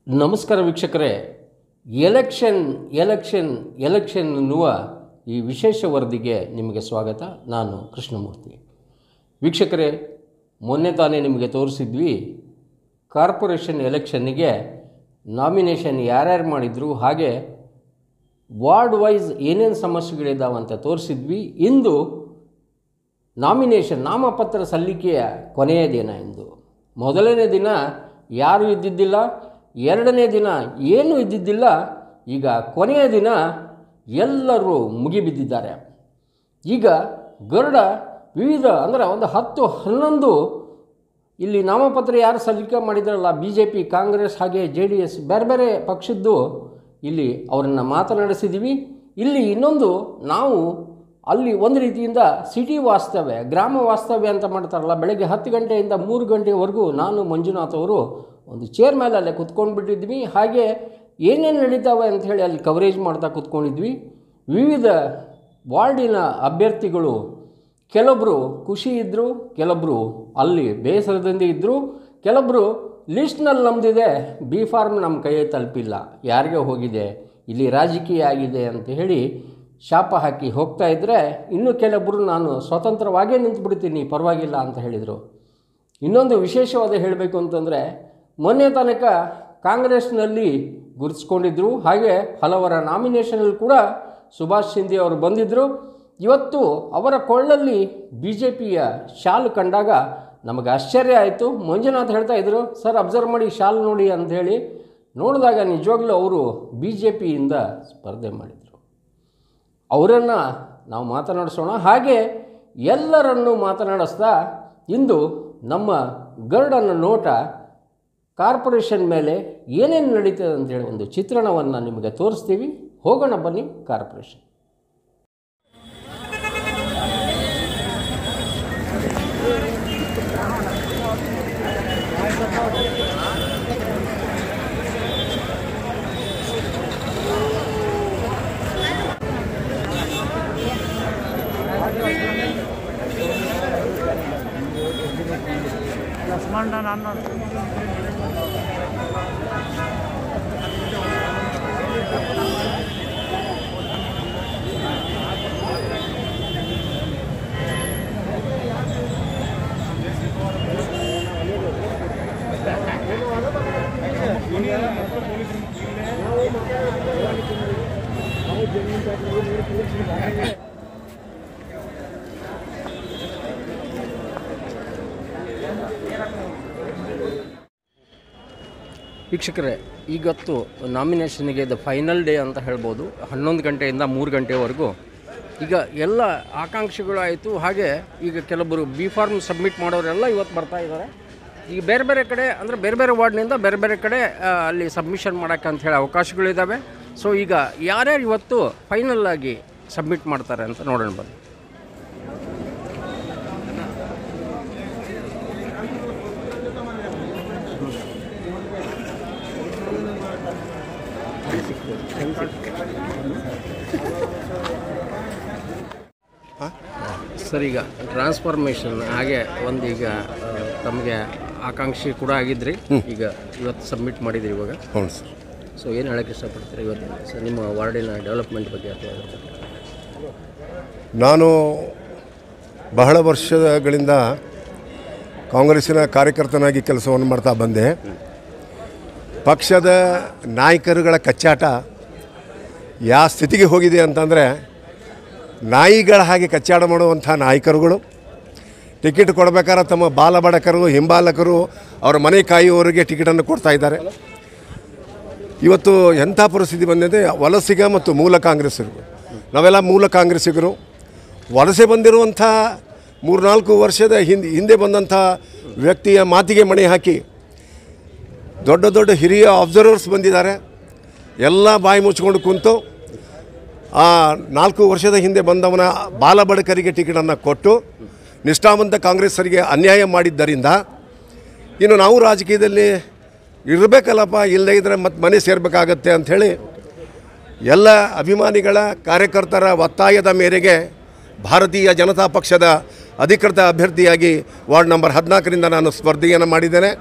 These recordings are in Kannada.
ನಮಸ್ಕಾರ ವೀಕ್ಷಕರೇ ಎಲೆಕ್ಷನ್ ಎಲೆಕ್ಷನ್ ಎಲೆಕ್ಷನ್ ಎನ್ನುವ ಈ ವಿಶೇಷ ವರದಿಗೆ ನಿಮಗೆ ಸ್ವಾಗತ ನಾನು ಕೃಷ್ಣಮೂರ್ತಿ ವೀಕ್ಷಕರೇ ಮೊನ್ನೆ ತಾನೇ ನಿಮಗೆ ತೋರಿಸಿದ್ವಿ ಕಾರ್ಪೊರೇಷನ್ ಎಲೆಕ್ಷನ್ನಿಗೆ ನಾಮಿನೇಷನ್ ಯಾರ್ಯಾರು ಮಾಡಿದರು ಹಾಗೆ ವಾರ್ಡ್ ವೈಸ್ ಏನೇನು ಸಮಸ್ಯೆಗಳಿದ್ದಾವೆ ಅಂತ ತೋರಿಸಿದ್ವಿ ಇಂದು ನಾಮಿನೇಷನ್ ನಾಮಪತ್ರ ಸಲ್ಲಿಕೆಯ ಕೊನೆಯ ದಿನ ಇಂದು ಮೊದಲನೇ ದಿನ ಯಾರೂ ಇದ್ದಿದ್ದಿಲ್ಲ ಎರಡನೇ ದಿನ ಏನೂ ಇದ್ದಿದ್ದಿಲ್ಲ ಈಗ ಕೊನೆಯ ದಿನ ಎಲ್ಲರೂ ಮುಗಿಬಿದ್ದಿದ್ದಾರೆ ಈಗ ಗರುಡ ವಿವಿಧ ಅಂದರೆ ಒಂದು ಹತ್ತು ಹನ್ನೊಂದು ಇಲ್ಲಿ ನಾಮಪತ್ರ ಯಾರು ಸಲ್ಲಿಕೆ ಮಾಡಿದಾರಲ್ಲ ಬಿ ಜೆ ಪಿ ಕಾಂಗ್ರೆಸ್ ಹಾಗೆ ಜೆ ಡಿ ಎಸ್ ಬೇರೆ ಬೇರೆ ಪಕ್ಷದ್ದು ಇಲ್ಲಿ ಅವರನ್ನು ಮಾತನಾಡಿಸಿದ್ದೀವಿ ಇಲ್ಲಿ ಇನ್ನೊಂದು ನಾವು ಅಲ್ಲಿ ಒಂದು ರೀತಿಯಿಂದ ಸಿಟಿ ವಾಸ್ತವ್ಯ ಗ್ರಾಮ ವಾಸ್ತವ್ಯ ಅಂತ ಮಾಡ್ತಾರಲ್ಲ ಬೆಳಗ್ಗೆ ಹತ್ತು ಗಂಟೆಯಿಂದ ಮೂರು ಗಂಟೆವರೆಗೂ ನಾನು ಮಂಜುನಾಥ್ ಅವರು ಒಂದು ಚೇರ್ ಮೇಲೆ ಅಲ್ಲೇ ಕುತ್ಕೊಂಡು ಬಿಟ್ಟಿದ್ವಿ ಹಾಗೆ ಏನೇನು ನಡೀತಾವೆ ಅಂತ ಹೇಳಿ ಅಲ್ಲಿ ಕವರೇಜ್ ಮಾಡ್ತಾ ಕುತ್ಕೊಂಡಿದ್ವಿ ವಿವಿಧ ವಾರ್ಡಿನ ಅಭ್ಯರ್ಥಿಗಳು ಕೆಲವೊಬ್ಬರು ಖುಷಿ ಇದ್ದರು ಕೆಲವೊಬ್ಬರು ಅಲ್ಲಿ ಬೇಸರದಿಂದ ಇದ್ದರು ಕೆಲವೊಬ್ಬರು ಲಿಸ್ಟ್ನಲ್ಲಿ ನಮ್ಮದಿದೆ ಬಿ ಫಾರ್ಮ್ ನಮ್ಮ ಕೈಗೆ ತಲುಪಿಲ್ಲ ಯಾರಿಗೆ ಹೋಗಿದೆ ಇಲ್ಲಿ ರಾಜಕೀಯ ಆಗಿದೆ ಅಂತ ಹೇಳಿ ಶಾಪ ಹಾಕಿ ಹೋಗ್ತಾ ಇದ್ದರೆ ಇನ್ನು ಕೆಲವೊಬ್ಬರು ನಾನು ಸ್ವತಂತ್ರವಾಗೇ ನಿಂತುಬಿಡ್ತೀನಿ ಪರವಾಗಿಲ್ಲ ಅಂತ ಹೇಳಿದರು ಇನ್ನೊಂದು ವಿಶೇಷವಾದ ಹೇಳಬೇಕು ಅಂತಂದರೆ ಮೊನ್ನೆ ತನಕ ಕಾಂಗ್ರೆಸ್ನಲ್ಲಿ ಗುರುತಿಸ್ಕೊಂಡಿದ್ದರು ಹಾಗೆ ಹಲವರ ನಾಮಿನೇಷನಲ್ಲಿ ಕೂಡ ಸುಭಾಷ್ ಶಿಂದೆ ಅವರು ಬಂದಿದ್ದರು ಇವತ್ತು ಅವರ ಕೊಳ್ಳಲ್ಲಿ ಬಿ ಜೆ ಪಿಯ ಶಾಲು ಕಂಡಾಗ ನಮಗೆ ಆಶ್ಚರ್ಯ ಆಯಿತು ಮಂಜುನಾಥ್ ಹೇಳ್ತಾ ಇದ್ರು ಸರ್ ಅಬ್ಸರ್ವ್ ಮಾಡಿ ಶಾಲು ನೋಡಿ ಅಂಥೇಳಿ ನೋಡಿದಾಗ ನಿಜವಾಗ್ಲೂ ಅವರು ಬಿ ಜೆ ಪಿಯಿಂದ ಸ್ಪರ್ಧೆ ಮಾಡಿದರು ಅವರನ್ನು ನಾವು ಮಾತನಾಡಿಸೋಣ ಹಾಗೆ ಎಲ್ಲರನ್ನೂ ಮಾತನಾಡಿಸ್ತಾ ಇಂದು ನಮ್ಮ ಗರುಡನ ನೋಟ ಕಾರ್ಪೊರೇಷನ್ ಮೇಲೆ ಏನೇನು ನಡೀತದೆ ಅಂತೇಳಿ ಒಂದು ಚಿತ್ರಣವನ್ನು ನಿಮಗೆ ತೋರಿಸ್ತೀವಿ ಹೋಗೋಣ ಬನ್ನಿ ಕಾರ್ಪೊರೇಷನ್ ಲಕ್ಷ್ಮಣ ನಾನು ವೀಕ್ಷಕರೇ ಈಗತ್ತು ನಾಮಿನೇಷನ್ಗೆ ಇದು ಫೈನಲ್ ಡೇ ಅಂತ ಹೇಳ್ಬೋದು ಹನ್ನೊಂದು ಗಂಟೆಯಿಂದ ಮೂರು ಗಂಟೆವರೆಗೂ ಈಗ ಎಲ್ಲ ಆಕಾಂಕ್ಷಿಗಳಾಯಿತು ಹಾಗೆ ಈಗ ಕೆಲವೊಬ್ಬರು ಬಿ ಫಾರ್ಮ್ ಸಬ್ಮಿಟ್ ಮಾಡೋರೆಲ್ಲ ಇವತ್ತು ಬರ್ತಾ ಇದ್ದಾರೆ ಈಗ ಬೇರೆ ಬೇರೆ ಕಡೆ ಅಂದರೆ ಬೇರೆ ಬೇರೆ ವಾರ್ಡ್ನಿಂದ ಬೇರೆ ಬೇರೆ ಕಡೆ ಆ, ಅಲ್ಲಿ ಸಬ್ಮಿಷನ್ ಮಾಡೋಕ್ಕೆ ಅಂತ ಹೇಳಿ ಅವಕಾಶಗಳಿದ್ದಾವೆ ಸೊ ಈಗ ಯಾರ್ಯಾರು ಇವತ್ತು ಫೈನಲ್ ಆಗಿ ಸಬ್ಮಿಟ್ ಮಾಡ್ತಾರೆ ಅಂತ ನೋಡೋಣ ಬನ್ನಿ ಸರ್ ಈಗ ಟ್ರಾನ್ಸ್ಫಾರ್ಮೇಷನ್ ಹಾಗೆ ಒಂದು ಈಗ ಆ, ತಮಗೆ ಆಕಾಂಕ್ಷಿ ಕೂಡ ಆಗಿದ್ರಿ ಈಗ ಇವತ್ತು ಸಬ್ಮಿಟ್ ಮಾಡಿದ್ರಿ ಇವಾಗ ಹೌದು ಸರ್ ಸೊ ಏನು ಹೇಳಕ್ಕೆ ಇಷ್ಟಪಡ್ತೀರಿ ಇವತ್ತು ಸರ್ ನಿಮ್ಮ ವಾರ್ಡಿನ ಡೆವಲಪ್ಮೆಂಟ್ ಬಗ್ಗೆ ಅಥವಾ ಅದ್ರ ಬಗ್ಗೆ ನಾನು ಬಹಳ ವರ್ಷಗಳಿಂದ ಕಾಂಗ್ರೆಸ್ಸಿನ ಕಾರ್ಯಕರ್ತನಾಗಿ ಕೆಲಸವನ್ನು ಮಾಡ್ತಾ ಬಂದೆ ಪಕ್ಷದ ನಾಯಕರುಗಳ ಕಚ್ಚಾಟ ಯಾವ ಸ್ಥಿತಿಗೆ ಹೋಗಿದೆ ಅಂತಂದರೆ ನಾಯಿಗಳ ಹಾಗೆ ಕಚ್ಚಾಟ ಮಾಡುವಂಥ ನಾಯಕರುಗಳು ಟಿಕೆಟ್ ಕೊಡಬೇಕಾದ್ರೆ ತಮ್ಮ ಬಾಲಬಡಕರು ಹಿಂಬಾಲಕರು ಅವರ ಮನೆ ಕಾಯುವವರಿಗೆ ಟಿಕೆಟನ್ನು ಕೊಡ್ತಾ ಇದ್ದಾರೆ ಇವತ್ತು ಎಂಥ ಪರಿಸ್ಥಿತಿ ಬಂದಿದೆ ವಲಸಿಗ ಮತ್ತು ಮೂಲ ಕಾಂಗ್ರೆಸ್ಸಿಗರು ನಾವೆಲ್ಲ ಮೂಲ ಕಾಂಗ್ರೆಸ್ಸಿಗರು ವಲಸೆ ಬಂದಿರುವಂಥ ಮೂರ್ನಾಲ್ಕು ವರ್ಷದ ಹಿಂದೆ ಹಿಂದೆ ಬಂದಂಥ ವ್ಯಕ್ತಿಯ ಮಾತಿಗೆ ಮಣೆ ಹಾಕಿ ದೊಡ್ಡ ದೊಡ್ಡ ಹಿರಿಯ ಅಬ್ಸರ್ವರ್ಸ್ ಬಂದಿದ್ದಾರೆ ಎಲ್ಲ ಬಾಯಿ ಮುಚ್ಕೊಂಡು ಕುಂತು ಆ ನಾಲ್ಕು ವರ್ಷದ ಹಿಂದೆ ಬಂದವನ ಬಾಲಬಡಕರಿಗೆ ಟಿಕೆಟನ್ನು ಕೊಟ್ಟು ನಿಷ್ಠಾವಂತ ಕಾಂಗ್ರೆಸ್ಸರಿಗೆ ಅನ್ಯಾಯ ಮಾಡಿದ್ದರಿಂದ ಇನ್ನು ನಾವು ರಾಜಕೀಯದಲ್ಲಿ ಇರಬೇಕಲ್ಲಪ್ಪ ಇಲ್ಲದೇ ಇದ್ದರೆ ಮತ್ತೆ ಮನೆ ಸೇರಬೇಕಾಗತ್ತೆ ಅಂಥೇಳಿ ಎಲ್ಲ ಅಭಿಮಾನಿಗಳ ಕಾರ್ಯಕರ್ತರ ಒತ್ತಾಯದ ಮೇರೆಗೆ ಭಾರತೀಯ ಜನತಾ ಪಕ್ಷದ ಅಧಿಕೃತ ಅಭ್ಯರ್ಥಿಯಾಗಿ ವಾರ್ಡ್ ನಂಬರ್ ಹದಿನಾಲ್ಕರಿಂದ ನಾನು ಸ್ಪರ್ಧೆಯನ್ನು ಮಾಡಿದ್ದೇನೆ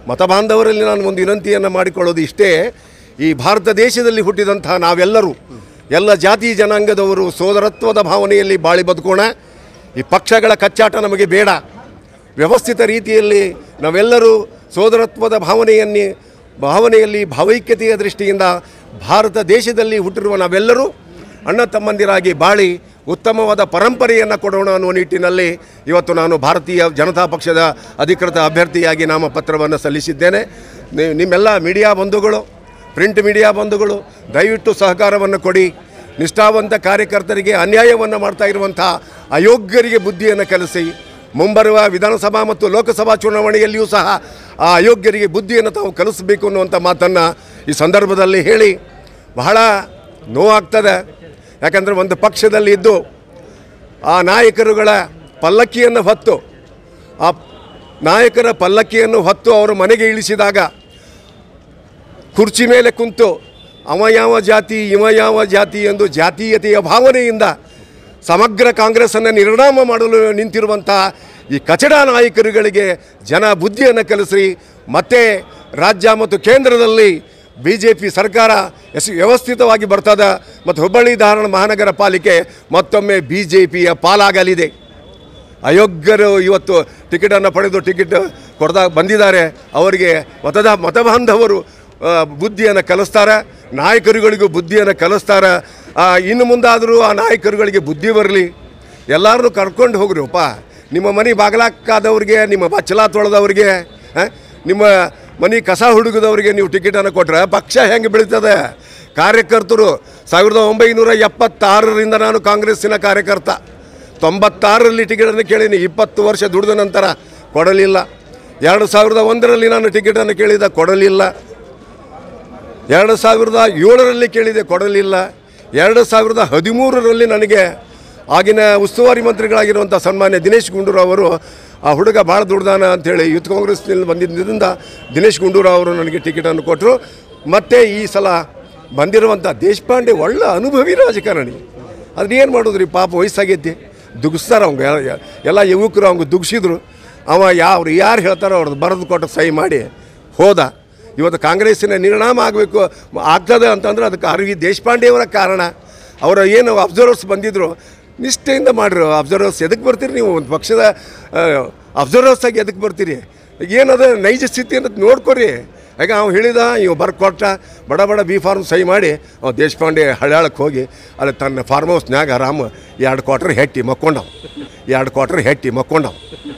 ಮತಬಾಂಧವರಲ್ಲಿ ನಾನು ಒಂದು ವಿನಂತಿಯನ್ನು ಮಾಡಿಕೊಳ್ಳೋದು ಇಷ್ಟೇ ಈ ಭಾರತ ದೇಶದಲ್ಲಿ ಹುಟ್ಟಿದಂತಹ ನಾವೆಲ್ಲರೂ ಎಲ್ಲ ಜಾತಿ ಜನಾಂಗದವರು ಸೋದರತ್ವದ ಭಾವನೆಯಲ್ಲಿ ಬಾಳಿ ಬದುಕೋಣ ಈ ಪಕ್ಷಗಳ ಕಚ್ಚಾಟ ನಮಗೆ ಬೇಡ ವ್ಯವಸ್ಥಿತ ರೀತಿಯಲ್ಲಿ ನಾವೆಲ್ಲರೂ ಸೋದರತ್ವದ ಭಾವನೆಯನ್ನೇ ಭಾವನೆಯಲ್ಲಿ ಭಾವೈಕ್ಯತೆಯ ದೃಷ್ಟಿಯಿಂದ ಭಾರತ ದೇಶದಲ್ಲಿ ಹುಟ್ಟಿರುವ ನಾವೆಲ್ಲರೂ ಅಣ್ಣ ತಮ್ಮಂದಿರಾಗಿ ಬಾಳಿ ಉತ್ತಮವಾದ ಪರಂಪರೆಯನ್ನು ಕೊಡೋಣ ಅನ್ನುವ ನಿಟ್ಟಿನಲ್ಲಿ ಇವತ್ತು ನಾನು ಭಾರತೀಯ ಜನತಾ ಪಕ್ಷದ ಅಧಿಕೃತ ಅಭ್ಯರ್ಥಿಯಾಗಿ ನಾಮಪತ್ರವನ್ನು ಸಲ್ಲಿಸಿದ್ದೇನೆ ನಿ- ನಿಮ್ಮೆಲ್ಲ ಮೀಡಿಯಾ ಬಂಧುಗಳು ಪ್ರಿಂಟ್ ಮೀಡಿಯಾ ಬಂಧುಗಳು ದಯವಿಟ್ಟು ಸಹಕಾರವನ್ನು ಕೊಡಿ ನಿಷ್ಠಾವಂತ ಕಾರ್ಯಕರ್ತರಿಗೆ ಅನ್ಯಾಯವನ್ನು ಮಾಡ್ತಾ ಇರುವಂಥ ಅಯೋಗ್ಯರಿಗೆ ಬುದ್ಧಿಯನ್ನು ಕಲಿಸಿ ಮುಂಬರುವ ವಿಧಾನಸಭಾ ಮತ್ತು ಲೋಕಸಭಾ ಚುನಾವಣೆಯಲ್ಲಿಯೂ ಸಹ ಆ ಅಯೋಗ್ಯರಿಗೆ ಬುದ್ಧಿಯನ್ನು ತಾವು ಕಲಿಸಬೇಕು ಅನ್ನುವಂಥ ಮಾತನ್ನು ಈ ಸಂದರ್ಭದಲ್ಲಿ ಹೇಳಿ ಬಹಳ ನೋವಾಗ್ತದೆ ಯಾಕಂದರೆ ಒಂದು ಪಕ್ಷದಲ್ಲಿ ಇದ್ದು ಆ ನಾಯಕರುಗಳ ಪಲ್ಲಕ್ಕಿಯನ್ನು ಹೊತ್ತು ಆ ನಾಯಕರ ಪಲ್ಲಕ್ಕಿಯನ್ನು ಹೊತ್ತು ಅವರು ಮನೆಗೆ ಇಳಿಸಿದಾಗ ಕುರ್ಚಿ ಮೇಲೆ ಕುಂತು ಅವ ಯಾವ ಜಾತಿ ಇವ ಯಾವ ಜಾತಿ ಎಂದು ಜಾತೀಯತೆಯ ಭಾವನೆಯಿಂದ ಸಮಗ್ರ ಕಾಂಗ್ರೆಸ್ಸನ್ನು ನಿರ್ಣಾಮ ಮಾಡಲು ನಿಂತಿರುವಂಥ ಈ ಕಚಡ ನಾಯಕರುಗಳಿಗೆ ಜನ ಬುದ್ಧಿಯನ್ನು ಕಲಿಸಿ ಮತ್ತೆ ರಾಜ್ಯ ಮತ್ತು ಕೇಂದ್ರದಲ್ಲಿ ಬಿ ಜೆ ಪಿ ಸರ್ಕಾರ ಎಸ್ ವ್ಯವಸ್ಥಿತವಾಗಿ ಬರ್ತದ ಮತ್ತು ಹುಬ್ಬಳ್ಳಿ ಧಾರವಾಡ ಮಹಾನಗರ ಪಾಲಿಕೆ ಮತ್ತೊಮ್ಮೆ ಬಿ ಜೆ ಪಿಯ ಪಾಲಾಗಲಿದೆ ಅಯೋಗ್ಯರು ಇವತ್ತು ಟಿಕೆಟನ್ನು ಪಡೆದು ಟಿಕೆಟ್ ಕೊಡ್ದಾಗ ಬಂದಿದ್ದಾರೆ ಅವರಿಗೆ ಮತದ ಮತಬಾಂಧವರು ಆ, ಬುದ್ಧಿಯನ್ನು ಕಲಿಸ್ತಾರೆ ನಾಯಕರುಗಳಿಗೂ ಬುದ್ಧಿಯನ್ನು ಕಲಿಸ್ತಾರೆ ಆ, ಇನ್ನು ಮುಂದಾದರೂ ಆ ನಾಯಕರುಗಳಿಗೆ ಬುದ್ಧಿ ಬರಲಿ ಎಲ್ಲರನ್ನೂ ಕರ್ಕೊಂಡು ಹೋಗ್ರಿಪ್ಪ ನಿಮ್ಮ ಮನೆ ಬಾಗಿಲಾಕಾದವ್ರಿಗೆ ನಿಮ್ಮ ಬಚ್ಚಲ ತೊಳೆದವ್ರಿಗೆ ಆ, ನಿಮ್ಮ ಮನೆ ಕಸ ಹುಡುಗದವ್ರಿಗೆ ನೀವು ಟಿಕೆಟನ್ನು ಕೊಟ್ಟರೆ ಪಕ್ಷ ಹೆಂಗೆ ಬೆಳೀತದೆ ಕಾರ್ಯಕರ್ತರು ಸಾವಿರದ ಒಂಬೈನೂರ ಎಪ್ಪತ್ತಾರರಿಂದ ನಾನು ಕಾಂಗ್ರೆಸ್ಸಿನ ಕಾರ್ಯಕರ್ತ ತೊಂಬತ್ತಾರರಲ್ಲಿ ಟಿಕೆಟನ್ನು ಕೇಳೀನಿ ಇಪ್ಪತ್ತು ವರ್ಷ ದುಡಿದ ನಂತರ ಕೊಡಲಿಲ್ಲ ಎರಡು ಸಾವಿರದ ಒಂದರಲ್ಲಿ ನಾನು ಟಿಕೆಟನ್ನು ಕೇಳಿದ ಕೊಡಲಿಲ್ಲ ಎರಡು ಸಾವಿರದ ಏಳರಲ್ಲಿ ಕೇಳಿದೆ ಕೊಡಲಿಲ್ಲ ಎರಡು ಸಾವಿರದ ಹದಿಮೂರರಲ್ಲಿ ನನಗೆ ಆಗಿನ ಉಸ್ತುವಾರಿ ಮಂತ್ರಿಗಳಾಗಿರುವಂಥ ಸನ್ಮಾನ್ಯ ದಿನೇಶ್ ಗುಂಡೂರಾವ್ ಅವರು ಆ ಹುಡುಗ ಭಾಳ ದುಡ್ದಾನ ಅಂಥೇಳಿ ಯೂತ್ ಕಾಂಗ್ರೆಸ್ನಲ್ಲಿ ಬಂದಿದ್ದರಿಂದ ದಿನೇಶ್ ಗುಂಡೂರಾವ್ ಅವರು ನನಗೆ ಟಿಕೆಟನ್ನು ಕೊಟ್ಟರು ಮತ್ತು ಈ ಸಲ ಬಂದಿರುವಂಥ ದೇಶಪಾಂಡೆ ಒಳ್ಳೆ ಅನುಭವಿ ರಾಜಕಾರಣಿ ಅದನ್ನ ಏನು ಮಾಡೋದ್ರಿ ಪಾಪ ವಯಸ್ಸಾಗೈತಿ ದುಗಿಸ್ತಾರೆ ಅವಂಗೆ ಎಲ್ಲ- ಎಲ್ಲ ಯುವಕರು ಅವ್ಗೆ ದುಗ್ಸಿದ್ರು ಅವ ಯಾವ ಯಾರು ಹೇಳ್ತಾರೋ ಅವ್ರದ್ದು ಬರೆದು ಕೊಟ್ಟು ಸಹಿ ಮಾಡಿ ಹೋದ ಇವತ್ತು ಕಾಂಗ್ರೆಸ್ಸಿನ ನಿರ್ಣಾಮ ಆಗಬೇಕು ಆಗ್ತದೆ ಅಂತಂದ್ರೆ ಅದಕ್ಕೆ ಆರ್ ವಿ ದೇಶಪಾಂಡೆಯವರ ಕಾರಣ ಅವರ ಏನು ಅಬ್ಸರ್ವರ್ಸ್ ಬಂದಿದ್ದರು ನಿಷ್ಠೆಯಿಂದ ಮಾಡಿರು ಅಬ್ಸರ್ವರ್ಸ್ ಎದಕ್ಕೆ ಬರ್ತೀರಿ ನೀವು ಒಂದು ಪಕ್ಷದ ಅಬ್ಸರ್ವರ್ಸ್ ಆಗಿ ಎದಕ್ಕೆ ಬರ್ತೀರಿ ಏನದ ನೈಜ ಸ್ಥಿತಿ ಅನ್ನೋದು ನೋಡ್ಕೊರಿ ಈಗ ಅವ್ನು ಹೇಳಿದ ಇವ್ ಬರ್ಕೊಟ್ಟ ಬಡ ಬಡ ಬಿ ಫಾರ್ಮ್ ಸಹಿ ಮಾಡಿ ಅವ ದೇಶಪಾಂಡೆ ಹಳ್ಯಾಳಕ್ಕೆ ಹೋಗಿ ಅಲ್ಲಿ ತನ್ನ ಫಾರ್ಮ್ ಹೌಸ್ನ್ಯಾಗ ಆರಾಮ ಎರಡು ಕ್ವಾರ್ಟರ್ ಹೆಟ್ಟಿ ಮಕ್ಕೊಂಡವ್ ಎರಡು ಕ್ವಾರ್ಟರ್ ಹೆಟ್ಟಿ ಮಕ್ಕೊಂಡವ್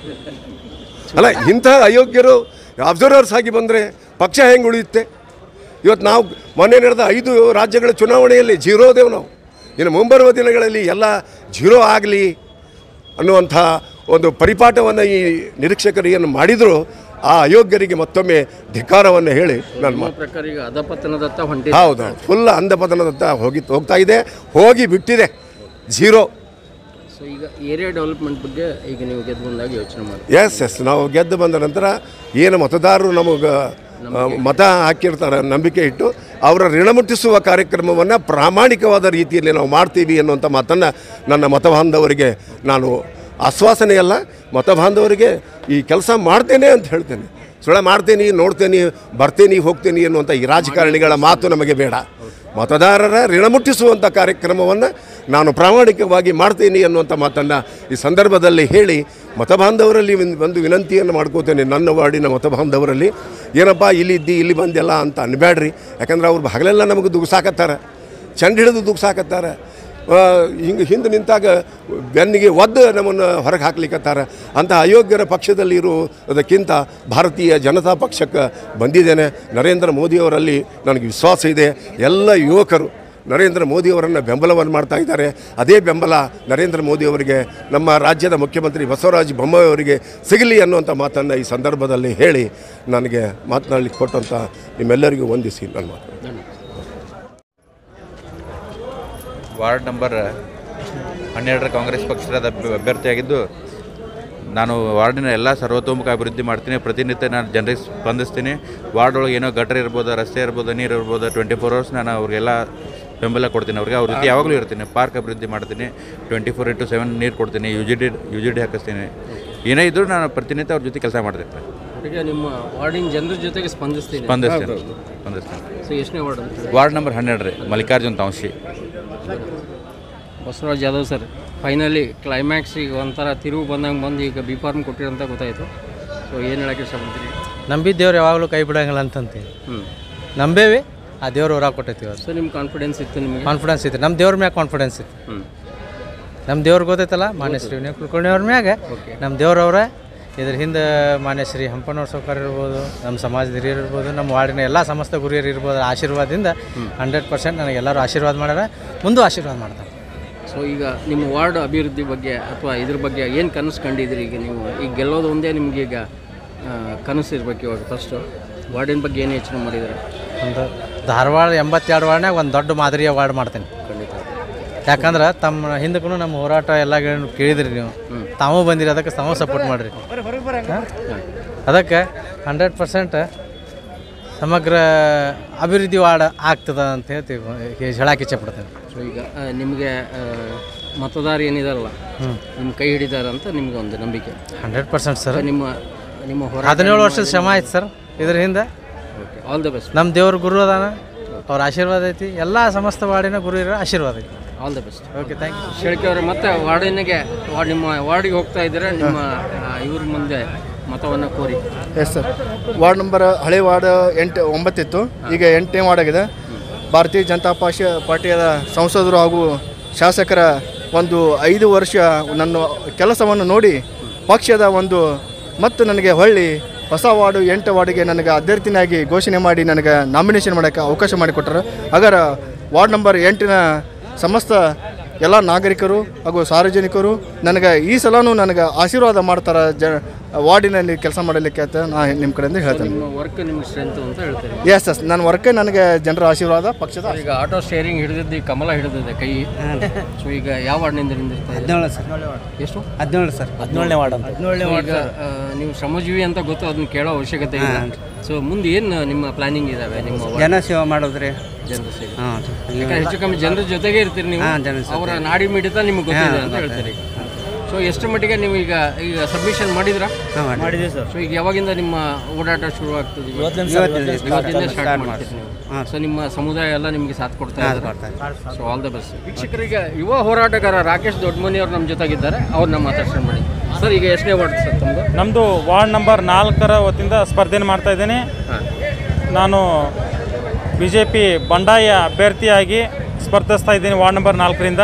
ಅಲ್ಲ ಇಂಥ ಅಯೋಗ್ಯರು ಅಬ್ಸರ್ವರ್ಸ್ ಆಗಿ ಬಂದರೆ ಪಕ್ಷ ಹೆಂಗೆ ಉಳಿಯುತ್ತೆ ಇವತ್ತು ನಾವು ಮೊನ್ನೆ ನಡೆದ ಐದು ರಾಜ್ಯಗಳ ಚುನಾವಣೆಯಲ್ಲಿ ಜೀರೋದೇವು ನಾವು ಇನ್ನು ಮುಂಬರುವ ದಿನಗಳಲ್ಲಿ ಎಲ್ಲ ಜೀರೋ ಆಗಲಿ ಅನ್ನುವಂಥ ಒಂದು ಪರಿಪಾಠವನ್ನು ಈ ನಿರೀಕ್ಷಕರು ಏನು ಮಾಡಿದರೂ ಆ ಅಯೋಗ್ಯರಿಗೆ ಮತ್ತೊಮ್ಮೆ ಧಿಕ್ಕಾರವನ್ನು ಹೇಳಿ ನಾನು ನಿಮ್ಮ ಪ್ರಕಾರ ಈಗ ಅಧಪತನದತ್ತ ಹೊಂಟಿ ಹೌದು ಫುಲ್ ಅಂಧಪತನದತ್ತ ಹೋಗಿ ಹೋಗ್ತಾ ಇದೆ ಹೋಗಿ ಬಿಟ್ಟಿದೆ ಜೀರೋ ಸೊ ಈಗ ಏರಿಯಾ ಡೆವಲಪ್ಮೆಂಟ್ ಬಗ್ಗೆ ಈಗ ನೀವು ಗೆದ್ದು ಬಂದಾಗ ಯೋಚನೆ ಮಾಡಿ ಎಸ್ ಎಸ್ ನಾವು ಗೆದ್ದು ಬಂದ ನಂತರ ಏನು ಮತದಾರರು ನಮಗೆ ಆ, ಮತ ಹಾಕಿರ್ತಾರೆ ನಂಬಿಕೆ ಇಟ್ಟು ಅವರ ಋಣ ಮುಟ್ಟಿಸುವ ಕಾರ್ಯಕ್ರಮವನ್ನು ಪ್ರಾಮಾಣಿಕವಾದ ರೀತಿಯಲ್ಲಿ ನಾವು ಮಾಡ್ತೀವಿ ಅನ್ನುವಂಥ ಮಾತನ್ನು ನನ್ನ ಮತಬಾಂಧವರಿಗೆ ನಾನು ಆಶ್ವಾಸನೆ ಅಲ್ಲ ಮತಬಾಂಧವರಿಗೆ ಈ ಕೆಲಸ ಮಾಡ್ತೇನೆ ಅಂತ ಹೇಳ್ತೇನೆ ಸುಳ್ಳ ಮಾಡ್ತೇನೆ ನೋಡ್ತೇನೆ ಬರ್ತೇನೆ ಹೋಗ್ತೇನೆ ಅನ್ನುವಂಥ ಈ ರಾಜಕಾರಣಿಗಳ ಮಾತು ನಮಗೆ ಬೇಡ ಮತದಾರರ ಋಣ ಮುಟ್ಟಿಸುವಂಥ ಕಾರ್ಯಕ್ರಮವನ್ನು ನಾನು ಪ್ರಾಮಾಣಿಕವಾಗಿ ಮಾಡ್ತೀನಿ ಅನ್ನುವಂಥ ಮಾತನ್ನು ಈ ಸಂದರ್ಭದಲ್ಲಿ ಹೇಳಿ ಮತಬಾಂಧವರಲ್ಲಿ ಒಂದು- ಒಂದು ವಿನಂತಿಯನ್ನು ಮಾಡ್ಕೋತೇನೆ ನನ್ನ ವಾರ್ಡಿನ ಮತಬಾಂಧವರಲ್ಲಿ ಏನಪ್ಪ ಇಲ್ಲಿ ಇದ್ದಿ ಇಲ್ಲಿ ಬಂದೆಲ್ಲ ಅಂತ ಅನ್ಬೇಡ್ರಿ ಯಾಕಂದ್ರೆ ಅವ್ರು ಹಗಲೆಲ್ಲ ನಮಗೆ ದುಗ್ಸಾಕತ್ತಾರ ಚಂಡ ಹಿಡಿದು ದುಗ್ಸಾಕತ್ತಾರ ಹಿಂಗೆ ಹಿಂದೆ ನಿಂತಾಗ ಬೆನ್ನಿಗೆ ಒದ್ದು ನಮ್ಮನ್ನು ಹೊರಗೆ ಹಾಕ್ಲಿಕ್ಕತ್ತಾರ ಅಂಥ ಅಯೋಗ್ಯರ ಪಕ್ಷದಲ್ಲಿ ಇರುವುದಕ್ಕಿಂತ ಭಾರತೀಯ ಜನತಾ ಪಕ್ಷಕ್ಕೆ ಬಂದಿದ್ದೇನೆ ನರೇಂದ್ರ ಮೋದಿಯವರಲ್ಲಿ ನನಗೆ ವಿಶ್ವಾಸ ಇದೆ ಎಲ್ಲ ಯುವಕರು ನರೇಂದ್ರ ಮೋದಿಯವರನ್ನು ಬೆಂಬಲವನ್ನು ಮಾಡ್ತಾ ಇದ್ದಾರೆ ಅದೇ ಬೆಂಬಲ ನರೇಂದ್ರ ಮೋದಿಯವರಿಗೆ ನಮ್ಮ ರಾಜ್ಯದ ಮುಖ್ಯಮಂತ್ರಿ ಬಸವರಾಜ ಬೊಮ್ಮಾಯಿ ಅವರಿಗೆ ಸಿಗಲಿ ಅನ್ನುವಂಥ ಮಾತನ್ನು ಈ ಸಂದರ್ಭದಲ್ಲಿ ಹೇಳಿ ನನಗೆ ಮಾತನಾಡಲಿಕ್ಕೆ ಕೊಟ್ಟಂಥ ನಿಮ್ಮೆಲ್ಲರಿಗೂ ವಂದಿಸಿ ನನ್ನ ಮಾತು ವಾರ್ಡ್ ನಂಬರ್ ಹನ್ನೆರಡರ ಕಾಂಗ್ರೆಸ್ ಪಕ್ಷದ ಅಭ್ಯ- ಅಭ್ಯರ್ಥಿಯಾಗಿದ್ದು ನಾನು ವಾರ್ಡಿನ ಎಲ್ಲ ಸರ್ವತೋಮುಖ ಅಭಿವೃದ್ಧಿ ಮಾಡ್ತೀನಿ ಪ್ರತಿನಿತ್ಯ ನಾನು ಜನರಿಗೆ ಸ್ಪಂದಿಸ್ತೀನಿ ವಾರ್ಡ್ ಒಳಗೆ ಏನೋ ಗಟರ್ ಇರ್ಬೋದು ರಸ್ತೆ ಇರ್ಬೋದು ನೀರು ಇರ್ಬೋದು ಟ್ವೆಂಟಿ ಫೋರ್ ಅವರ್ಸ್ ನಾನು ಅವ್ರಿಗೆಲ್ಲ ಬೆಂಬಲ ಕೊಡ್ತೀನಿ ಅವ್ರಿಗೆ ಅವ್ರ ಜೊತೆ ಯಾವಾಗಲೂ ಇರ್ತೀನಿ ಪಾರ್ಕ್ ಅಭಿವೃದ್ಧಿ ಮಾಡ್ತೀನಿ ಟ್ವೆಂಟಿ ಫೋರ್ ಇಂಟು ಸೆವೆನ್ ನೀರು ಕೊಡ್ತೀನಿ U G D U G D ಹಾಕಿಸ್ತೀನಿ ಏನೇ ಇದ್ದರೂ ನಾನು ಪ್ರತಿನಿತ್ಯ ಅವ್ರ ಜೊತೆ ಕೆಲಸ ಮಾಡ್ತೀನಿ ಒಟ್ಟಿಗೆ ನಿಮ್ಮ ವಾರ್ಡಿನ ಜನರ ಜೊತೆಗೆ ಸ್ಪಂದಿಸ್ತೀನಿ ಸ್ಪಂದಿಸ್ತೇನೆ ಸ್ಪಂದಿಸ್ತೇನೆ ಸೊ ಎಷ್ಟನೇ ವಾರ್ಡ್ ಅಂತ ಹೇಳಿ ವಾರ್ಡ್ ನಂಬರ್ ಹನ್ನೆರಡು ರೀ Mallikarjun Tamshi Basavaraj Yadav sir finally climax ಈಗ ಒಂಥರ ತಿರುವು ಬಂದಂಗೆ ಬಂದು ಈಗ ಬಿ ಫಾರ್ಮ್ ಕೊಟ್ಟಿರಂತ ಗೊತ್ತಾಯಿತು ಸೊ ಏನು ಹೇಳೋಕ್ಕೆ ಇಷ್ಟಪಡ್ತೀರಿ ನಂಬಿದ್ದೇವ್ರು ಯಾವಾಗಲೂ ಕೈ ಬಿಡಂಗಿಲ್ಲ ಅಂತಂತೀವಿ ಹ್ಞೂ ನಂಬೇವಿ ಆ ದೇವ್ರು ಹೊರ ಕೊಟ್ಟೈತಿ ಇವತ್ತು ಸೊ ನಿಮ್ಮ ಕಾನ್ಫಿಡೆನ್ಸ್ ಇತ್ತು ನಿಮಗೆ ಕಾನ್ಫಿಡೆನ್ಸ್ ಐತಿ ನಮ್ಮ ದೇವ್ರ ಮ್ಯಾಗ ಕಾನ್ಫಿಡೆನ್ಸ್ ಐತಿ ಹ್ಞೂ ನಮ್ಮ ದೇವ್ರಿಗೆ ಗೊತ್ತೈತಲ್ಲ ಮಾನ್ಯ ಶ್ರೀ ವಿನಯ ಕುಲಕರ್ಣಿ ಅವ್ರ ಮ್ಯಾಗ ನಮ್ಮ ದೇವ್ರವ್ರೆ ಇದ್ರ ಹಿಂದೆ ಮಾನ್ಯ ಶ್ರೀ ಹಂಪನವ್ರ ಸೌಕರ್ಯ ಇರ್ಬೋದು ನಮ್ಮ ಸಮಾಜದ ಹಿರಿಯರು ಇರ್ಬೋದು ನಮ್ಮ ವಾರ್ಡಿನ ಎಲ್ಲ ಸಮಸ್ತ ಗುರಿಯರು ಇರ್ಬೋದು ಆಶೀರ್ವಾದದಿಂದ ಹಂಡ್ರೆಡ್ ಪರ್ಸೆಂಟ್ ನನಗೆ ಎಲ್ಲರೂ ಆಶೀರ್ವಾದ ಮಾಡ್ಯಾರ ಮುಂದೂ ಆಶೀರ್ವಾದ ಮಾಡ್ತಾರೆ ಸೊ ಈಗ ನಿಮ್ಮ ವಾರ್ಡ್ ಅಭಿವೃದ್ಧಿ ಬಗ್ಗೆ ಅಥವಾ ಇದ್ರ ಬಗ್ಗೆ ಏನು ಕನಸು ಕಂಡಿದ್ದೀರಿ ಈಗ ನೀವು ಈಗ ಗೆಲ್ಲೋದು ಒಂದೇ ನಿಮಗೆ ಈಗ ಆ, ಕನಸು ಇರ್ಬೇಕು ಇವಾಗ ಫಸ್ಟು ವಾರ್ಡಿನ ಬಗ್ಗೆ ಏನು ಯೋಚನೆ ಮಾಡಿದ್ದಾರೆ ಒಂದು ಧಾರವಾಡ ಎಂಬತ್ತೆರಡು ವಾರ್ಡ್ನಾಗ ಒಂದು ದೊಡ್ಡ ಮಾದರಿಯ ವಾರ್ಡ್ ಮಾಡ್ತೇನೆ ಖಂಡಿತ ಯಾಕಂದ್ರೆ ತಮ್ಮ ಹಿಂದಕ್ಕೂ ನಮ್ಮ ಹೋರಾಟ ಎಲ್ಲ ಕೇಳಿದ್ರಿ ನೀವು ತಾವು ಬಂದಿರಿ ಅದಕ್ಕೆ ತಾವು ಸಪೋರ್ಟ್ ಮಾಡಿರಿ ಅದಕ್ಕೆ ಹಂಡ್ರೆಡ್ ಪರ್ಸೆಂಟ್ ಸಮಗ್ರ ಅಭಿವೃದ್ಧಿ ವಾರ್ಡ್ ಆಗ್ತದ ಅಂತ ಹೇಳ್ತೀವಿ ಹೇಳಕ್ಕೆ ಇಚ್ಛೆಪಡ್ತೇನೆ ಸೊ ಈಗ ಆ, ನಿಮಗೆ ಆ, ಮತದಾರ ಏನಿದಾರಲ್ಲ ನಿಮ್ಮ ಕೈ ಹಿಡಿದಾರ ಅಂತ ನಿಮ್ಗೆ ಒಂದು ನಂಬಿಕೆ ಹಂಡ್ರೆಡ್ ಪರ್ಸೆಂಟ್ ಸರ್ ನಿಮ್ಮ ನಿಮ್ಮ ಹೋರಾಟ ಹದಿನೇಳು ವರ್ಷದ ಶ್ರಮ ಆಯ್ತು ಸರ್ ಇದ್ರ ಹಿಂದೆ ಓಕೆ ಆಲ್ ದ ಬೆಸ್ಟ್ ನಮ್ಮ ದೇವ್ರ ಗುರು ಅದಾನ ಅವ್ರ ಆಶೀರ್ವಾದ ಐತಿ ಎಲ್ಲ ಸಮಸ್ತ ವಾರ್ಡಿನ ಗುರು ಇರೋ ಆಶೀರ್ವಾದ ಐತಿ all the best okay thank you Shelke ಅವರೇ ಮತ್ತೆ ವಾರ್ಡಿನಿಗೆ ವಾರ್ಡ್ ನಿಮ್ಮ ವಾರ್ಡಿಗೆ ಹೋಗ್ತಾ ಇದ್ದೀರಾ ನಿಮ್ಮ ಆ, ಇವ್ರ ಮುಂದೆ ಮತವನ್ನು ಕೋರಿ ಎಸ್ ಸರ್ ವಾರ್ಡ್ ನಂಬರ್ ಹಳೆ ವಾರ್ಡ್ ಎಂಟು ಒಂಬತ್ತಿತ್ತು ಈಗ ಎಂಟನೇ ವಾರ್ಡ್ ಆಗಿದೆ ಭಾರತೀಯ ಜನತಾ ಪಾರ್ಟಿ ಪಾರ್ಟಿಯ ಸಂಸದರು ಹಾಗೂ ಶಾಸಕರ ಒಂದು ಐದು ವರ್ಷ ನನ್ನ ಕೆಲಸವನ್ನು ನೋಡಿ ಪಕ್ಷದ ಒಂದು ಮತ್ತು ನನಗೆ ಹೊಳ್ಳಿ ಹೊಸ ವಾರ್ಡು ಎಂಟು ವಾರ್ಡಿಗೆ ನನಗೆ ಅಭ್ಯರ್ಥಿನಾಗಿ ಘೋಷಣೆ ಮಾಡಿ ನನಗೆ ನಾಮಿನೇಷನ್ ಮಾಡೋಕ್ಕೆ ಅವಕಾಶ ಮಾಡಿಕೊಟ್ಟರು ಹಾಗಾದ್ರೆ ವಾರ್ಡ್ ನಂಬರ್ ಎಂಟಿನ ಸಮಸ್ತ ಎಲ್ಲ ನಾಗರಿಕರು ಹಾಗೂ ಸಾರ್ವಜನಿಕರು ನನಗೆ ಈ ಸಲನೂ ನನಗೆ ಆಶೀರ್ವಾದ ಮಾಡ್ತಾರೆ ಜ ವಾರ್ಡಿನಲ್ಲಿ ಕೆಲಸ ಮಾಡಲಿಕ್ಕೆ ಅಂತ ನಾನು ನಿಮ್ಮ ಕಡೆಯಿಂದ ಹೇಳ್ತೇನೆ ನಿಮ್ಮ ವರ್ಕ್ ನಿಮ್ಗೆ ಸ್ಟ್ರೆಂತ್ ಅಂತ ಹೇಳ್ತೀರಿ ಎಸ್ ಎಸ್ ನನ್ನ ವರ್ಕೇ ನನಗೆ ಜನರ ಆಶೀರ್ವಾದ ಪಕ್ಷದ ಈಗ ಆಟೋ ಸ್ಟೇರಿಂಗ್ ಹಿಡಿದಿದ್ದು ಈ ಕಮಲ ಹಿಡಿದಿದೆ ಕೈ ಸೊ ಈಗ ಯಾವ ವಾರ್ಡ್ನಿಂದ ನಿಂದಿರ್ತಾ ಇದೆ ಹದಿನೇಳು ಸರ್ ಎಷ್ಟು ಹದಿನೇಳು ಸರ್ ಹದಿನೇಳನೇ ವಾರ್ಡ್ ಅಂತ ಹದಿನೇಳನೇ ಈಗ ಆ, ನೀವು ಶ್ರಮಜೀವಿ ಅಂತ ಗೊತ್ತು ಅದನ್ನ ಕೇಳೋ ಅವಶ್ಯಕತೆ ಇಲ್ಲ ಸೊ ಮುಂದೆ ಏನು ನಿಮ್ಮ ಪ್ಲಾನಿಂಗ್ ಇದಾವೆ ನಿಮ್ಮ ವಾರ್ಡ್ ಜನ ಸೇವೆ ಮಾಡೋದ್ರಿ ಜನರ ಸೇವೆ ಹಾಂ ಯಾಕಂದ್ರೆ ಹೆಚ್ಚು ಕಮ್ಮಿ ಜನರ ಜೊತೆಗೆ ಇರ್ತೀರಿ ನೀವು ಅವರ ನಾಡಿ ಮಿಡಿತ ನಿಮ್ಗೆ ಗೊತ್ತಿದೆ ಅಂತ ಹೇಳ್ತೀರಿ ಸೊ ಎಷ್ಟು ಮಟ್ಟಿಗೆ ನೀವು ಈಗ ಈಗ ಸಬ್ಮಿಷನ್ ಮಾಡಿದ್ರಾ ಮಾಡಿದ್ದೀವಿ ಸರ್ ಸೊ ಈಗ ಯಾವಾಗಿಂದ ನಿಮ್ಮ ಓಡಾಟ ಶುರು ಆಗ್ತದೆ ಇವತ್ತಿಂದ ಸ್ಟಾರ್ಟ್ ಮಾಡ್ತೀರಿ ನೀವು ಸೊ ನಿಮ್ಮ ಸಮುದಾಯ ಎಲ್ಲ ನಿಮಗೆ ಸಾಥ್ ಕೊಡ್ತಾ ಇದ್ದಾರೆ ಸೊ ಆಲ್ ದ ಬೆಸ್ಟ್ ವೀಕ್ಷಕರಿಗೆ ಯುವ ಹೋರಾಟಗಾರ ರಾಕೇಶ್ ದೊಡ್ಡಮನಿ ಅವ್ರು ನಮ್ಮ ಜೊತೆಗಿದ್ದಾರೆ ಅವ್ರನ್ನ ಮಾತಾಡ್ಸೋಣ ಮಾಡಿ ಸರ್ ಈಗ ಎಷ್ಟನೇ ವಾರ್ಡ್ ಸರ್ ತಮ್ಮದು ನಮ್ಮದು ವಾರ್ಡ್ ನಂಬರ್ ನಾಲ್ಕರ ವತಿಯಿಂದ ಸ್ಪರ್ಧೆನ ಮಾಡ್ತಾ ಇದ್ದೀನಿ ನಾನು ಬಿ ಜೆ ಪಿ ಬಂಡಾಯ ಅಭ್ಯರ್ಥಿಯಾಗಿ ಸ್ಪರ್ಧಿಸ್ತಾ ಇದ್ದೀನಿ ವಾರ್ಡ್ ನಂಬರ್ ನಾಲ್ಕರಿಂದ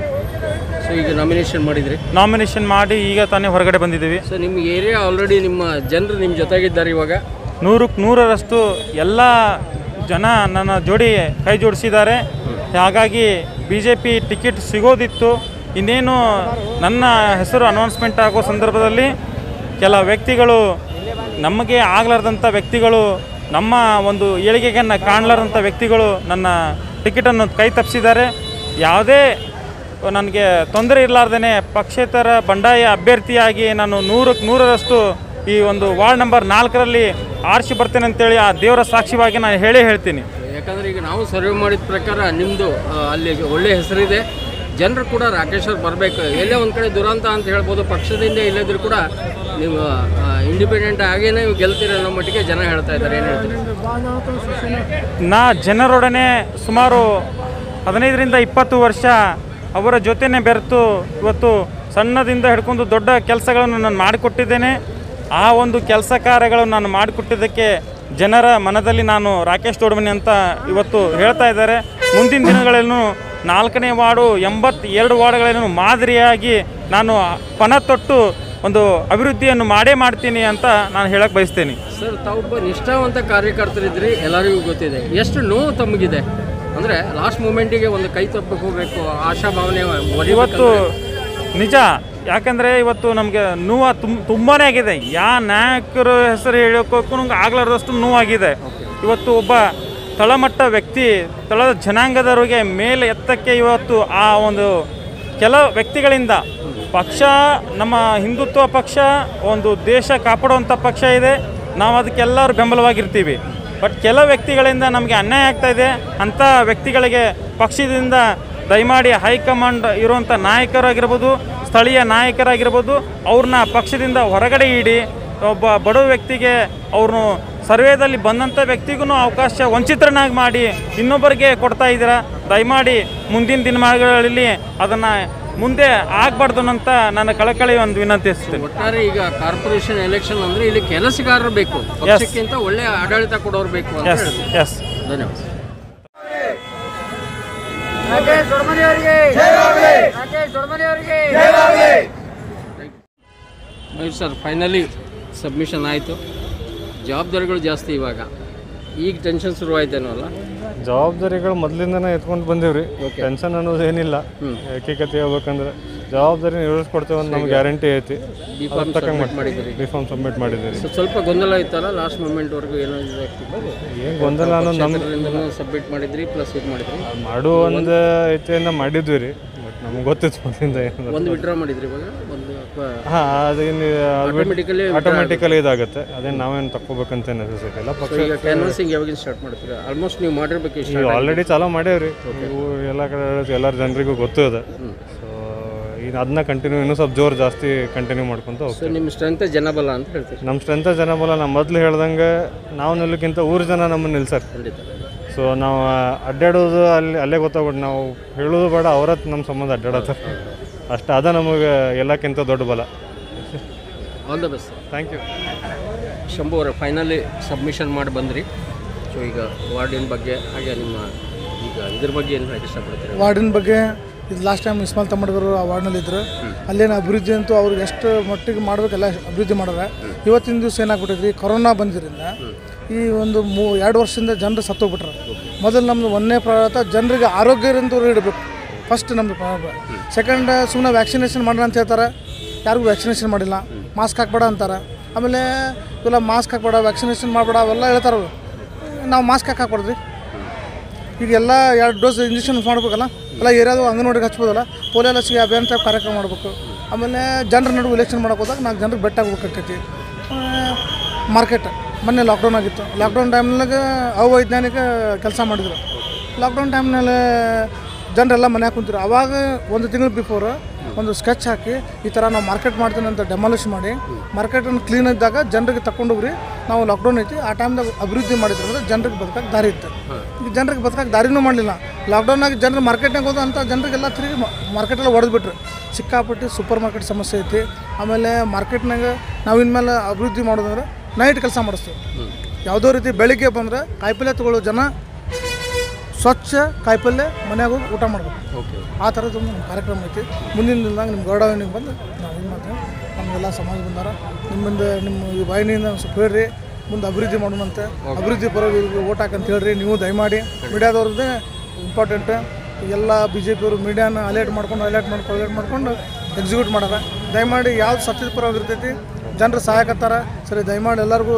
ಸೊ ಈಗ ನಾಮಿನೇಷನ್ ಮಾಡಿದ್ರಿ ನಾಮಿನೇಷನ್ ಮಾಡಿ ಈಗ ತಾನೇ ಹೊರಗಡೆ ಬಂದಿದ್ದೀವಿ ಸೊ ನಿಮ್ಮ ಏರಿಯಾ ಆಲ್ರೆಡಿ ನಿಮ್ಮ ಜನರು ನಿಮ್ಮ ಜೊತೆಗಿದ್ದಾರೆ ಇವಾಗ ನೂರಕ್ಕೆ ನೂರರಷ್ಟು ಎಲ್ಲ ಜನ ನನ್ನ ಜೋಡಿ ಕೈ ಜೋಡಿಸಿದ್ದಾರೆ ಹಾಗಾಗಿ ಬಿ ಜೆ ಪಿ ಟಿಕೆಟ್ ಸಿಗೋದಿತ್ತು ಇನ್ನೇನು ನನ್ನ ಹೆಸರು ಅನೌನ್ಸ್ಮೆಂಟ್ ಆಗೋ ಸಂದರ್ಭದಲ್ಲಿ ಕೆಲ ವ್ಯಕ್ತಿಗಳು ನಮಗೆ ಆಗಲಾರ್ದಂಥ ವ್ಯಕ್ತಿಗಳು ನಮ್ಮ ಒಂದು ಏಳಿಗೆಯನ್ನು ಕಾಣಲಾರ್ದಂಥ ವ್ಯಕ್ತಿಗಳು ನನ್ನ ಟಿಕೆಟನ್ನು ಕೈ ತಪ್ಪಿಸಿದ್ದಾರೆ ಯಾವುದೇ ನನಗೆ ತೊಂದರೆ ಇರಲಾರ್ದೇ ಪಕ್ಷೇತರ ಬಂಡಾಯ ಅಭ್ಯರ್ಥಿಯಾಗಿ ನಾನು ನೂರಕ್ಕೆ ನೂರರಷ್ಟು ಈ ಒಂದು ವಾರ್ಡ್ ನಂಬರ್ ನಾಲ್ಕರಲ್ಲಿ ಆರಿಸಿ ಬರ್ತೇನೆ ಅಂತೇಳಿ ಆ ದೇವರ ಸಾಕ್ಷಿವಾಗಿ ನಾನು ಹೇಳೇ ಹೇಳ್ತೀನಿ ಯಾಕಂದ್ರೆ ಈಗ ನಾವು ಸರ್ವೆ ಮಾಡಿದ ಪ್ರಕಾರ ನಿಮ್ಮದು ಅಲ್ಲಿ ಒಳ್ಳೆ ಹೆಸರಿದೆ ಜನರು ಕೂಡ ರಾಕೇಶ್ ಅವ್ರು ಬರಬೇಕು ಎಲ್ಲೇ ಒಂದು ಕಡೆ ದುರಂತ ಅಂತ ಹೇಳ್ಬೋದು ಪಕ್ಷದಿಂದ ಇಲ್ಲದ್ರು ಕೂಡ ನೀವು ಇಂಡಿಪೆಂಡೆಂಟ್ ಆಗೇನೆ ನೀವು ಗೆಲ್ತೀರ ಅನ್ನೋ ಮಟ್ಟಿಗೆ ಜನ ಹೇಳ್ತಾ ಇದ್ದಾರೆ ಏನು ಹೇಳ್ತೀರಿ ನಾ ಜನರೊಡನೆ ಸುಮಾರು ಹದಿನೈದರಿಂದ ಇಪ್ಪತ್ತು ವರ್ಷ ಅವರ ಜೊತೆನೇ ಬೆರೆತು ಇವತ್ತು ಸಣ್ಣದಿಂದ ಹಿಡ್ಕೊಂಡು ದೊಡ್ಡ ಕೆಲಸಗಳನ್ನು ನಾನು ಮಾಡಿಕೊಟ್ಟಿದ್ದೇನೆ ಆ ಒಂದು ಕೆಲಸ ಕಾರ್ಯಗಳನ್ನು ನಾನು ಮಾಡಿಕೊಟ್ಟಿದ್ದಕ್ಕೆ ಜನರ ಮನದಲ್ಲಿ ನಾನು ರಾಕೇಶ್ ದೊಡ್ಮನಿ ಅಂತ ಇವತ್ತು ಹೇಳ್ತಾ ಇದ್ದಾರೆ ಮುಂದಿನ ದಿನಗಳಲ್ಲೂ ನಾಲ್ಕನೇ ವಾರ್ಡು ಎಂಬತ್ತೆರಡು ವಾರ್ಡ್ಗಳನ್ನು ಮಾದರಿಯಾಗಿ ನಾನು ಪಣ ತೊಟ್ಟು ಒಂದು ಅಭಿವೃದ್ಧಿಯನ್ನು ಮಾಡೇ ಮಾಡ್ತೀನಿ ಅಂತ ನಾನು ಹೇಳಕ್ಕೆ ಬಯಸ್ತೇನೆ ಸರ್ ತಾವೊಬ್ಬ ನಿಷ್ಠಾವಂತ ಕಾರ್ಯಕರ್ತರಿದ್ರಿ ಎಲ್ಲರಿಗೂ ಗೊತ್ತಿದೆ ಎಷ್ಟು ನೋವು ತಮಗಿದೆ ಅಂದರೆ ಲಾಸ್ಟ್ ಮೂಮೆಂಟಿಗೆ ಒಂದು ಕೈ ತಪ್ಪಕ್ಕೆ ಹೋಗಬೇಕು ಆಶಾಭಾವನೆ ಇವತ್ತು ನಿಜ ಯಾಕಂದರೆ ಇವತ್ತು ನಮಗೆ ನೋವು ತುಂಬ ತುಂಬಾ ಆಗಿದೆ ಯಾ ನಾಯಕರ ಹೆಸರು ಹೇಳೋಕ್ಕೂ ನಮ್ಗೆ ಆಗ್ಲಾರ್ದಷ್ಟು ನೋವಾಗಿದೆ ಇವತ್ತು ಒಬ್ಬ ತಳಮಟ್ಟ ವ್ಯಕ್ತಿ ತಳದ ಜನಾಂಗದವರಿಗೆ ಮೇಲೆ ಎತ್ತಕ್ಕೆ ಇವತ್ತು ಆ ಒಂದು ಕೆಲ ವ್ಯಕ್ತಿಗಳಿಂದ ಪಕ್ಷ ನಮ್ಮ ಹಿಂದುತ್ವ ಪಕ್ಷ ಒಂದು ದೇಶ ಕಾಪಾಡುವಂಥ ಪಕ್ಷ ಇದೆ ನಾವು ಅದಕ್ಕೆಲ್ಲರೂ ಬೆಂಬಲವಾಗಿರ್ತೀವಿ ಬಟ್ ಕೆಲ ವ್ಯಕ್ತಿಗಳಿಂದ ನಮಗೆ ಅನ್ಯಾಯ ಆಗ್ತಾ ಇದೆ ಅಂಥ ವ್ಯಕ್ತಿಗಳಿಗೆ ಪಕ್ಷದಿಂದ ದಯಮಾಡಿ ಹೈಕಮಾಂಡ್ ಇರುವಂಥ ನಾಯಕರಾಗಿರ್ಬೋದು ಸ್ಥಳೀಯ ನಾಯಕರಾಗಿರ್ಬೋದು ಅವ್ರನ್ನ ಪಕ್ಷದಿಂದ ಹೊರಗಡೆ ಇಡಿ ಒಬ್ಬ ಬಡ ವ್ಯಕ್ತಿಗೆ ಅವ್ರನ್ನು ಸರ್ವೇದಲ್ಲಿ ಬಂದಂಥ ವ್ಯಕ್ತಿಗೂ ಅವಕಾಶ ವಂಚಿತರನ್ನಾಗಿ ಮಾಡಿ ಇನ್ನೊಬ್ಬರಿಗೆ ಕೊಡ್ತಾ ಇದ್ದೀರಾ ದಯಮಾಡಿ ಮುಂದಿನ ದಿನಮಾನಗಳಲ್ಲಿ ಅದನ್ನು ಮುಂದೆ ಆಗಬಾರ್ದು ಅಂತ ನನ್ನ ಕಳಕಳಿ ಒಂದು ವಿನಂತಿಸ್ತೇನೆ ಒಟ್ಟಾರೆ ಈಗ ಕಾರ್ಪೊರೇಷನ್ ಎಲೆಕ್ಷನ್ ಅಂದ್ರೆ ಇಲ್ಲಿ ಕೆಲಸಗಾರರು ಬೇಕು ಪಕ್ಷಕ್ಕಿಂತ ಒಳ್ಳೆ ಆಡಳಿತ ಕೊಡೋರು ಬೇಕು ಅಂತ ಎಸ್ ಹೇಳ್ತೀನಿ. ಎಸ್ ಧನ್ಯವಾದ ಮಯೂರ್ ಸರ್ ಫೈನಲಿ ಸಬ್ಮಿಷನ್ ಆಯಿತು ಜವಾಬ್ದಾರಿಗಳು ಜಾಸ್ತಿ ಇವಾಗ ಈಗ ಟೆನ್ಷನ್ ಶುರುವಾಯ್ತೇನೋ ಅಲ್ಲ ಜವಾಬ್ದಾರಿಗಳು ಮೊದಲಿಂದನೇ ಎತ್ಕೊಂಡು ಬಂದೀವ್ರಿ ಟೆನ್ಷನ್ ಅನ್ನೋದು ಏನಿಲ್ಲ ಏಕೀಕತೆ ಹೇಳ್ಬೇಕಂದ್ರೆ ಜವಾಬ್ದಾರಿ ನಿರ್ವಹಿಸ್ಕೊಡ್ತೇವೆ ಅಂತ ನಮ್ಗೆ ಗ್ಯಾರಂಟಿ ಐತಿ ಬಿ ಫಾರ್ಮ್ ಸಬ್ಮಿಟ್ ಮಾಡಿದ್ದೀರಿ ರಿಫಾರ್ಮ್ ಸಬ್ಮಿಟ್ ಮಾಡಿದ್ದೀರಿ ಸೊ ಸ್ವಲ್ಪ ಗೊಂದಲ ಇತ್ತಲ್ಲ ಲಾಸ್ಟ್ ಮೂಮೆಂಟ್ವರೆಗೂ ಏನೋ ಏನು ಗೊಂದಲ ಅನ್ನೋದು ನಮ್ಮ ಇದರಿಂದನೂ ಸಬ್ಮಿಟ್ ಮಾಡಿದ್ರಿ ಪ್ಲಸ್ ಇದು ಮಾಡಿದ್ರಿ ಮಾಡೋ ಒಂದು ಇಚ್ಛೆಯಿಂದ ಮಾಡಿದ್ವಿ ರೀ ಬಟ್ ನಮ್ಗೆ ಗೊತ್ತಿತ್ತು ಮೊದಲಿಂದ ಏನು ಒಂದು ವಿಡ್ರಾ ಮಾಡಿದ್ರಿ ಇವಾಗ ಒಂದು ಅಥವಾ ಹಾಂ ಅದೇನು Automatically ಆಟೋಮೆಟಿಕಲಿ ಇದಾಗುತ್ತೆ ಅದೇನು ನಾವೇನು ತಕ್ಕೋಬೇಕಂತ ನೆಸೆಸಿಟಿ ಇಲ್ಲ ಪಕ್ಷ ಈಗ ಕ್ಯಾನ್ವಸಿಂಗ್ ಯಾವಾಗಿಂದ ಸ್ಟಾರ್ಟ್ ಮಾಡ್ತೀರಾ ಆಲ್ಮೋಸ್ಟ್ ನೀವು ಮಾಡಿರ್ಬೇಕು ಇಷ್ಟ ಈಗ ಆಲ್ರೆಡಿ ಚಾಲೂ ಮಾಡೇವ್ರಿ ಇವು ಎಲ್ಲ ಕಡೆ ಎಲ್ಲರ ಜನರಿಗೂ ಗೊತ್ತು ಇದೆ ಸೊ ಈಗ ಅದನ್ನ ಕಂಟಿನ್ಯೂ ಇನ್ನೂ ಸ್ವಲ್ಪ ಜೋರು ಜಾಸ್ತಿ ಕಂಟಿನ್ಯೂ ಮಾಡ್ಕೊಂತ ಸೊ ಹೋಗ್ತೀವಿ ನಿಮ್ಮ ಸ್ಟ್ರೆಂತ್ ಜನಬಲ ಅಂತ ಹೇಳ್ತೀರಿ ನಮ್ಮ ಸ್ಟ್ರೆಂತ ಜನ ಬಲ್ಲ ನಮ್ಮ ಮೊದಲು ಹೇಳ್ದಂಗೆ ನಾವು ನಿಲ್ಲಕ್ಕಿಂತ ಊರು ಜನ ನಮ್ಮನ್ನು ನಿಲ್ಸರ್ ಖಂಡಿತ ಸೊ ನಾವು ಅಡ್ಡಾಡೋದು ಅಲ್ಲಿ ಅಲ್ಲೇ ಗೊತ್ತಾಗ್ಬಿಟ್ಟು ನಾವು ಹೇಳೋದು ಬೇಡ ಅವರ ನಮ್ಮ ಸಂಬಂಧ ಅಡ್ಡಾಡತ್ತಾರೆ ಅಷ್ಟು ಅದ ನಮಗೆ ಎಲ್ಲಕ್ಕಿಂತ ದೊಡ್ಡ ಬಲ all the best thank you Shambhu ಅವರೇ ಫೈನಲಿ ಸಬ್ಮಿಷನ್ ಮಾಡಿ ಬಂದ್ರಿ ಸೊ ಈಗ ವಾರ್ಡಿನ ಬಗ್ಗೆ ಹಾಗೆ ನಿಮ್ಮ ಈಗ ಇದ್ರ ಬಗ್ಗೆ ಏನು ಹೇಳಕ್ಕೆ ಇಷ್ಟಪಡ್ತೀರಿ ವಾರ್ಡಿನ ಬಗ್ಗೆ ಇದು ಲಾಸ್ಟ್ ಟೈಮ್ ಇಸ್ಮಾಲ್ ತಮ್ಮಡ್ಗರು ಆ ವಾರ್ಡ್ನಲ್ಲಿ ಇದ್ರು ಅಲ್ಲೇನು ಅಭಿವೃದ್ಧಿ ಅಂತೂ ಅವ್ರಿಗೆ ಎಷ್ಟು ಮಟ್ಟಿಗೆ ಮಾಡ್ಬೇಕೆಲ್ಲ ಅಭಿವೃದ್ಧಿ ಮಾಡ್ಯಾರ ಇವತ್ತಿನ ದಿವಸ ಏನಾಗ್ಬಿಟ್ಟಿದ್ರಿ ಕೊರೋನಾ ಬಂದಿದ್ದರಿಂದ ಈ ಒಂದು ಮೂ ಎರಡು ವರ್ಷದಿಂದ ಜನರು ಸತ್ತೋಗ್ಬಿಟ್ರು ಮೊದಲು ನಮ್ಮದು ಒಂದನೇ ಪ್ರಾರಂಭ ಜನರಿಗೆ ಆರೋಗ್ಯದಿಂದವರು ಇಡಬೇಕು ಫಸ್ಟ್ ನಮ್ಮದು ಪ್ರಾರಂಭ ಸೆಕೆಂಡ್ ಸುಮ್ಮನೆ ವ್ಯಾಕ್ಸಿನೇಷನ್ ಮಾಡೋಣ ಅಂತ ಹೇಳ್ತಾರೆ ಯಾರಿಗೂ ವ್ಯಾಕ್ಸಿನೇಷನ್ ಮಾಡಿಲ್ಲ ಮಾಸ್ಕ್ ಹಾಕ್ಬೇಡ ಅಂತಾರೆ ಆಮೇಲೆ ಇವೆಲ್ಲ ಮಾಸ್ಕ್ ಹಾಕ್ಬೇಡ ವ್ಯಾಕ್ಸಿನೇಷನ್ ಮಾಡಬೇಡ ಅವೆಲ್ಲ ಹೇಳ್ತಾರೆ ಅವ್ರು. ನಾವು ಮಾಸ್ಕ್ ಹಾಕಿ ಹಾಕ್ಬಾರ್ದ್ರಿ ಈಗ ಎಲ್ಲ ಎರಡು ಡೋಸ್ ಇಂಜೆಕ್ಷನ್ ಮಾಡ್ಬೇಕಲ್ಲ ಎಲ್ಲ ಏರಿಯಾದ ಅಂಗನವಾಡಿಗೆ ಹಚ್ಬೋದಲ್ಲ ಪೋಲಿಯೋ ಲಸಿಕೆ ಅಭಿಯಾನ ಟೈಪ್ ಕಾರ್ಯಕ್ರಮ ಮಾಡಬೇಕು ಆಮೇಲೆ ಜನರ ನಡುವೆ ಇಲೆಕ್ಷನ್ ಮಾಡಕ್ಕೆ ಹೋದಾಗ ನಾಲ್ಕು ಜನರಿಗೆ ಬೆಟ್ಟ ಆಗ್ಬೇಕಾಕೈತಿ ಮಾರ್ಕೆಟ್ ಮೊನ್ನೆ ಲಾಕ್ಡೌನ್ ಆಗಿತ್ತು ಲಾಕ್ಡೌನ್ ಟೈಮ್ನಾಗ ಅವೈಜ್ಞಾನಿಕ ಕೆಲಸ ಮಾಡಿದ್ರು ಲಾಕ್ಡೌನ್ ಟೈಮ್ನಲ್ಲಿ ಜನರೆಲ್ಲ ಮನ್ಯಾಗ ಕುಂತಿರು ಅವಾಗ ಒಂದು ತಿಂಗಳು ಬಿಫೋರ್ ಒಂದು ಸ್ಕೆಚ್ ಹಾಕಿ ಈ ಥರ ನಾವು ಮಾರ್ಕೆಟ್ ಮಾಡ್ತೀನಿ ಅಂತ ಡೆಮಾಲಿಷ್ ಮಾಡಿ ಮಾರ್ಕೆಟನ್ನು ಕ್ಲೀನ್ ಇದ್ದಾಗ ಜನರಿಗೆ ತಗೊಂಡೋಗ್ರಿ ನಾವು ಲಾಕ್ಡೌನ್ ಐತಿ ಆ ಟೈಮ್ದಾಗ ಅಭಿವೃದ್ಧಿ ಮಾಡಿದ್ರು ಅಂದ್ರೆ ಜನರಿಗೆ ಬದುಕಕ್ಕೆ ದಾರಿ ಇತ್ತು ಈಗ ಜನರಿಗೆ ಬದುಕಕ್ಕೆ ದಾರಿನೂ ಮಾಡಲಿಲ್ಲ ಲಾಕ್ಡೌನಾಗ ಜನರು ಮಾರ್ಕೆಟ್ನಾಗ ಹೋದ ಅಂತ ಜನರಿಗೆಲ್ಲ ತಿರುಗಿ ಮಾರ್ಕೆಟೆಲ್ಲ ಹೊಡೆದ್ಬಿಟ್ರು ಸಿಕ್ಕಾಪಟ್ಟೆ ಸೂಪರ್ ಮಾರ್ಕೆಟ್ ಸಮಸ್ಯೆ ಐತಿ ಆಮೇಲೆ ಮಾರ್ಕೆಟ್ನಾಗ ನಾವು ಇನ್ಮೇಲೆ ಅಭಿವೃದ್ಧಿ ಮಾಡೋದಂದ್ರೆ ನೈಟ್ ಕೆಲಸ ಮಾಡಿಸ್ತೀವಿ ಯಾವುದೋ ರೀತಿ ಬೆಳಿಗ್ಗೆ ಬಂದರೆ ಕಾಯಿಪಲ್ಯ ತಗೊಳ್ಳೋ ಜನ ಸ್ವಚ್ಛ ಕಾಯಿಪಲ್ಯ ಮನ್ಯಾಗ ಹೋಗಿ ಊಟ ಮಾಡ್ಬೇಕು ಓಕೆ ಆ ಥರದ್ದು ಒಂದು ನಮ್ಮ ಕಾರ್ಯಕ್ರಮ ಐತಿ ಮುಂದಿನ ದಿನದಾಗ ನಿಮ್ಮ ಗೌಡವನಿಗೆ ಬಂದು ನಾವು ಇದು ಮಾಡ್ತೀವಿ ನಮಗೆಲ್ಲ ಸಮಾಜ ಬಂದಾರ ನಿಮ್ಮಿಂದ ನಿಮ್ಮ ಈ ವಾಹಿನಿಯಿಂದ ಒಂದ್ ಸ್ವಲ್ಪ ಹೇಳ್ರಿ ಮುಂದೆ ಅಭಿವೃದ್ಧಿ ಮಾಡೋಣಂತೆ ಅಭಿವೃದ್ಧಿ ಪರವಾಗಿ ಓಟ್ ಹಾಕಂತ ಹೇಳ್ರಿ ನೀವು ದಯಮಾಡಿ ಮೀಡಿಯಾದವ್ರದ್ದೇ ಇಂಪಾರ್ಟೆಂಟ್ ಎಲ್ಲ ಬಿ ಜೆ ಪಿಯವರು ಮೀಡಿಯಾನ ಅಲರ್ಟ್ ಮಾಡ್ಕೊಂಡು ಅಲರ್ಟ್ ಮಾಡ್ಕೊಂಡು ಅಲರ್ಟ್ ಮಾಡ್ಕೊಂಡು ಎಕ್ಸಿಕ್ಯೂಟ್ ಮಾಡ್ಯಾರ ದಯಮಾಡಿ ಯಾವ್ದು ಸತ್ಯದ ಪರವಾಗಿರ್ತೈತಿ ಜನರು ಸಹಾಯಕತ್ತಾರ ಸರಿ ದಯಮಾಡಿ ಎಲ್ಲರಿಗೂ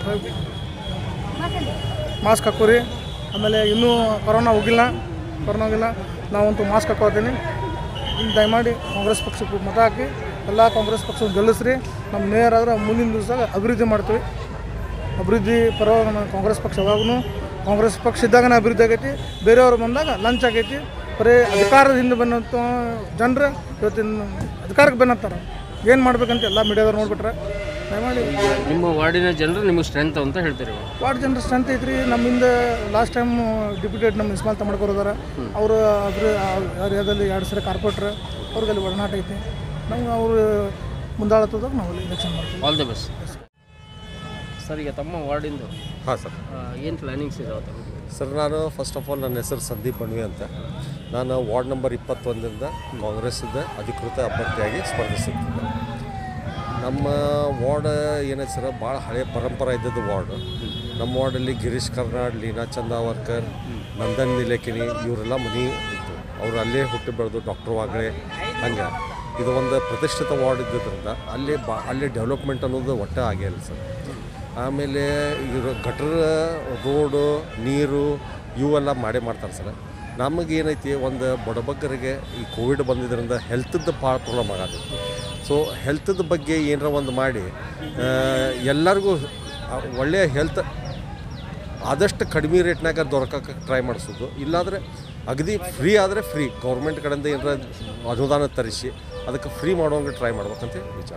ಮಾಸ್ಕ್ ಹಾಕೋರಿ ಆಮೇಲೆ ಇನ್ನೂ ಕೊರೋನಾ ಹೋಗಿಲ್ಲ ಕೊರೋನಾ ಹೋಗಿಲ್ಲ ನಾವಂತೂ ಮಾಸ್ಕ್ ಹಾಕೋತೀನಿ ಇನ್ನು ದಯಮಾಡಿ ಕಾಂಗ್ರೆಸ್ ಪಕ್ಷಕ್ಕೆ ಮತ ಹಾಕಿ ಎಲ್ಲ ಕಾಂಗ್ರೆಸ್ ಪಕ್ಷ ಗೆಲ್ಲಿಸ್ರಿ ನಮ್ಮ ಮೇಯರ್ ಆದ್ರೆ ಮುಂದಿನ ದಿವಸದಾಗ ಅಭಿವೃದ್ಧಿ ಮಾಡ್ತೀವಿ ಅಭಿವೃದ್ಧಿ ಪರ ನಮ್ಮ ಕಾಂಗ್ರೆಸ್ ಪಕ್ಷ ಯಾವಾಗೂ ಕಾಂಗ್ರೆಸ್ ಪಕ್ಷ ಇದ್ದಾಗನೇ ಅಭಿವೃದ್ಧಿ ಆಗೈತಿ ಬೇರೆಯವರು ಬಂದಾಗ ಲಂಚ್ ಆಗೈತಿ ಬರೀ ಅಧಿಕಾರದ ಹಿಂದೆ ಬಂದಂಥ ಜನರು ಇವತ್ತಿನ ಅಧಿಕಾರಕ್ಕೆ ಬೆನ್ನತ್ತಾರೆ ಏನು ಮಾಡ್ಬೇಕಂತ ಎಲ್ಲ ಮೀಡಿಯಾದವ್ರು ನೋಡ್ಬಿಟ್ರೆ ದಯಮಾಡಿ ನಿಮ್ಮ ವಾರ್ಡಿನ ಜನರು ನಿಮಗೆ ಸ್ಟ್ರೆಂತ್ ಅಂತ ಹೇಳ್ತೀರಿ ಇವಾಗ. ವಾರ್ಡ್ ಜನರ ಸ್ಟ್ರೆಂತ್ ಐತ್ರಿ ನಮ್ಮಿಂದ ಲಾಸ್ಟ್ ಟೈಮ್ ಡಿಪ್ಯೂಟೆಡ್ ನಮ್ಮ ಇಸ್ಮಾಲ್ ತಮ್ಮಡ್ಕೋರದಾರ ಅವರು ಅದ್ರ ಏರಿಯಾದಲ್ಲಿ ಎರಡು ಸರಿ ಕಾರ್ಪೊರೇಟ್ರ್ ಅವ್ರಿಗೆ ಅಲ್ಲಿ ಒಡನಾಟ ಐತಿ ನಮ್ಗೆ ಅವರು ಮುಂದಾಳತ್ತದಾಗ ನಾವು ಅಲ್ಲಿ ಎಲೆಕ್ಷನ್ ಮಾಡ್ತೀವಿ ಆಲ್ ದ ಬೆಸ್ಟ್ ಸರ್ ಈಗ ತಮ್ಮ ವಾರ್ಡಿಂದು ಹಾಂ ಸರ್ ಏನು ಪ್ಲ್ಯಾನಿಂಗ್ಸ್ ಇದಾವೆ ತಮಗೆ ಸರ್ ನಾನು ಫಸ್ಟ್ ಆಫ್ ಆಲ್ ನನ್ನ ಹೆಸರು ಸಂದೀಪ್ ಬಣ್ವಿ ಅಂತ ನಾನು ವಾರ್ಡ್ ನಂಬರ್ ಇಪ್ಪತ್ತೊಂದರಿಂದ ಕಾಂಗ್ರೆಸ್ಸಿಂದ ಅಧಿಕೃತ ಅಭ್ಯರ್ಥಿಯಾಗಿ ಸ್ಪರ್ಧಿಸುತ್ತಿದ್ದೆ ನಮ್ಮ ವಾರ್ಡ್ ಏನೈತೆ ಸರ್ ಭಾಳ ಹಳೆಯ ಪರಂಪರೆ ಇದ್ದದ್ದು ವಾರ್ಡ್ ನಮ್ಮ ವಾರ್ಡಲ್ಲಿ ಗಿರೀಶ್ ಕರ್ನಾಡ್ ಲೀನಾ ಚಂದಾವರ್ಕರ್ ನಂದನ್ ನಿಲೇಕಿನಿ ಇವರೆಲ್ಲ ಮನೆ ಇತ್ತು ಅವರು ಅಲ್ಲೇ ಹುಟ್ಟಿ ಬೆಳೆದು ಡಾಕ್ಟರ್ ವಾಗಳೆ ಹಂಗೆ ಇದು ಒಂದು ಪ್ರತಿಷ್ಠಿತ ವಾರ್ಡ್ ಇದ್ದಿದ್ದರಿಂದ ಅಲ್ಲಿ ಬಾ ಅಲ್ಲಿ ಡೆವಲಪ್ಮೆಂಟ್ ಅನ್ನೋದು ಒಟ್ಟೆ ಆಗಿಲ್ಲ ಸರ್ ಆಮೇಲೆ ಇವರು ಗಟ್ರ ರೋಡು ನೀರು ಇವೆಲ್ಲ ಮಾಡೇ ಮಾಡ್ತಾರೆ ಸರ್ ನಮಗೆ ಏನೈತಿ ಒಂದು ಬಡಬಗ್ಗರಿಗೆ ಈ ಕೋವಿಡ್ ಬಂದಿದ್ದರಿಂದ ಹೆಲ್ತದ್ದು ಭಾಳ ಪ್ರಾಬ್ಲಮ್ ಆಗತ್ತೆ ಸೊ ಹೆಲ್ತದ ಬಗ್ಗೆ ಏನಾರ ಒಂದು ಮಾಡಿ ಆ, ಎಲ್ಲರಿಗೂ ಆ, ಒಳ್ಳೆಯ ಹೆಲ್ತ್ ಆದಷ್ಟು ಕಡಿಮೆ ರೇಟ್ನಾಗ ದೊರಕಕ್ಕೆ ಟ್ರೈ ಮಾಡಿಸೋದು ಇಲ್ಲಾಂದರೆ ಅಗದಿ ಫ್ರೀ ಆದರೆ ಫ್ರೀ ಗೌರ್ಮೆಂಟ್ ಕಡೆಯಿಂದ ಏನಾರ ಅನುದಾನ ತರಿಸಿ ಅದಕ್ಕೆ ಫ್ರೀ ಮಾಡೋಂಗೆ ಟ್ರೈ ಮಾಡ್ಬೇಕಂತ ವಿಚಾರ ಇದೆ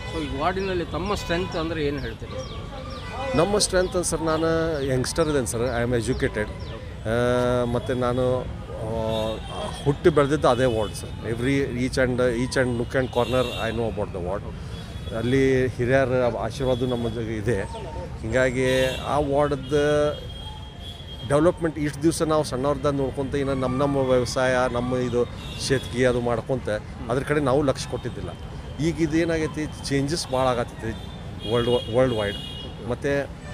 ಸೊ ಈ ವಾರ್ಡಿನಲ್ಲಿ ತಮ್ಮ ಸ್ಟ್ರೆಂತ್ ಅಂದರೆ ಏನು ಹೇಳ್ತೀರಿ ನಮ್ಮ ಸ್ಟ್ರೆಂತ್ ಸರ್ ನಾನು ಯಂಗ್ಸ್ಟರ್ ಇದ್ದೇನೆ ಸರ್ ಐ ಆಮ್ ಎಜುಕೇಟೆಡ್ ಮತ್ತು ನಾನು ಆ, ಹುಟ್ಟಿ ಬೆಳೆದಿದ್ದು ಅದೇ ward sir every each and each and look and corner I know about the ward ಅಲ್ಲಿ ಹಿರಿಯರ ಆಶೀರ್ವಾದ ನಮ್ಮ ಜೊತೆಗೆ ಇದೆ ಹೀಗಾಗಿ ಆ ವಾರ್ಡದ ಡೆವಲಪ್ಮೆಂಟ್ ಇಷ್ಟು ದಿವಸ ನಾವು ಸಣ್ಣವ್ರದ್ದು ನೋಡ್ಕೊತ ಇನ್ನು ನಮ್ಮ ನಮ್ಮ ವ್ಯವಸಾಯ ನಮ್ಮ ಇದು ಶೇತ್ಗಿ ಅದು ಮಾಡ್ಕೊತ ಅದ್ರ ಕಡೆ ನಾವು ಲಕ್ಷ್ಯ ಕೊಟ್ಟಿದ್ದಿಲ್ಲ ಈಗ ಇದೇನಾಗೈತಿ ಚೇಂಜಸ್ ಭಾಳ ಆಗತ್ತೈತಿ ವರ್ಲ್ಡ್ ವರ್ಲ್ಡ್ ವೈಡ್ ಮತ್ತು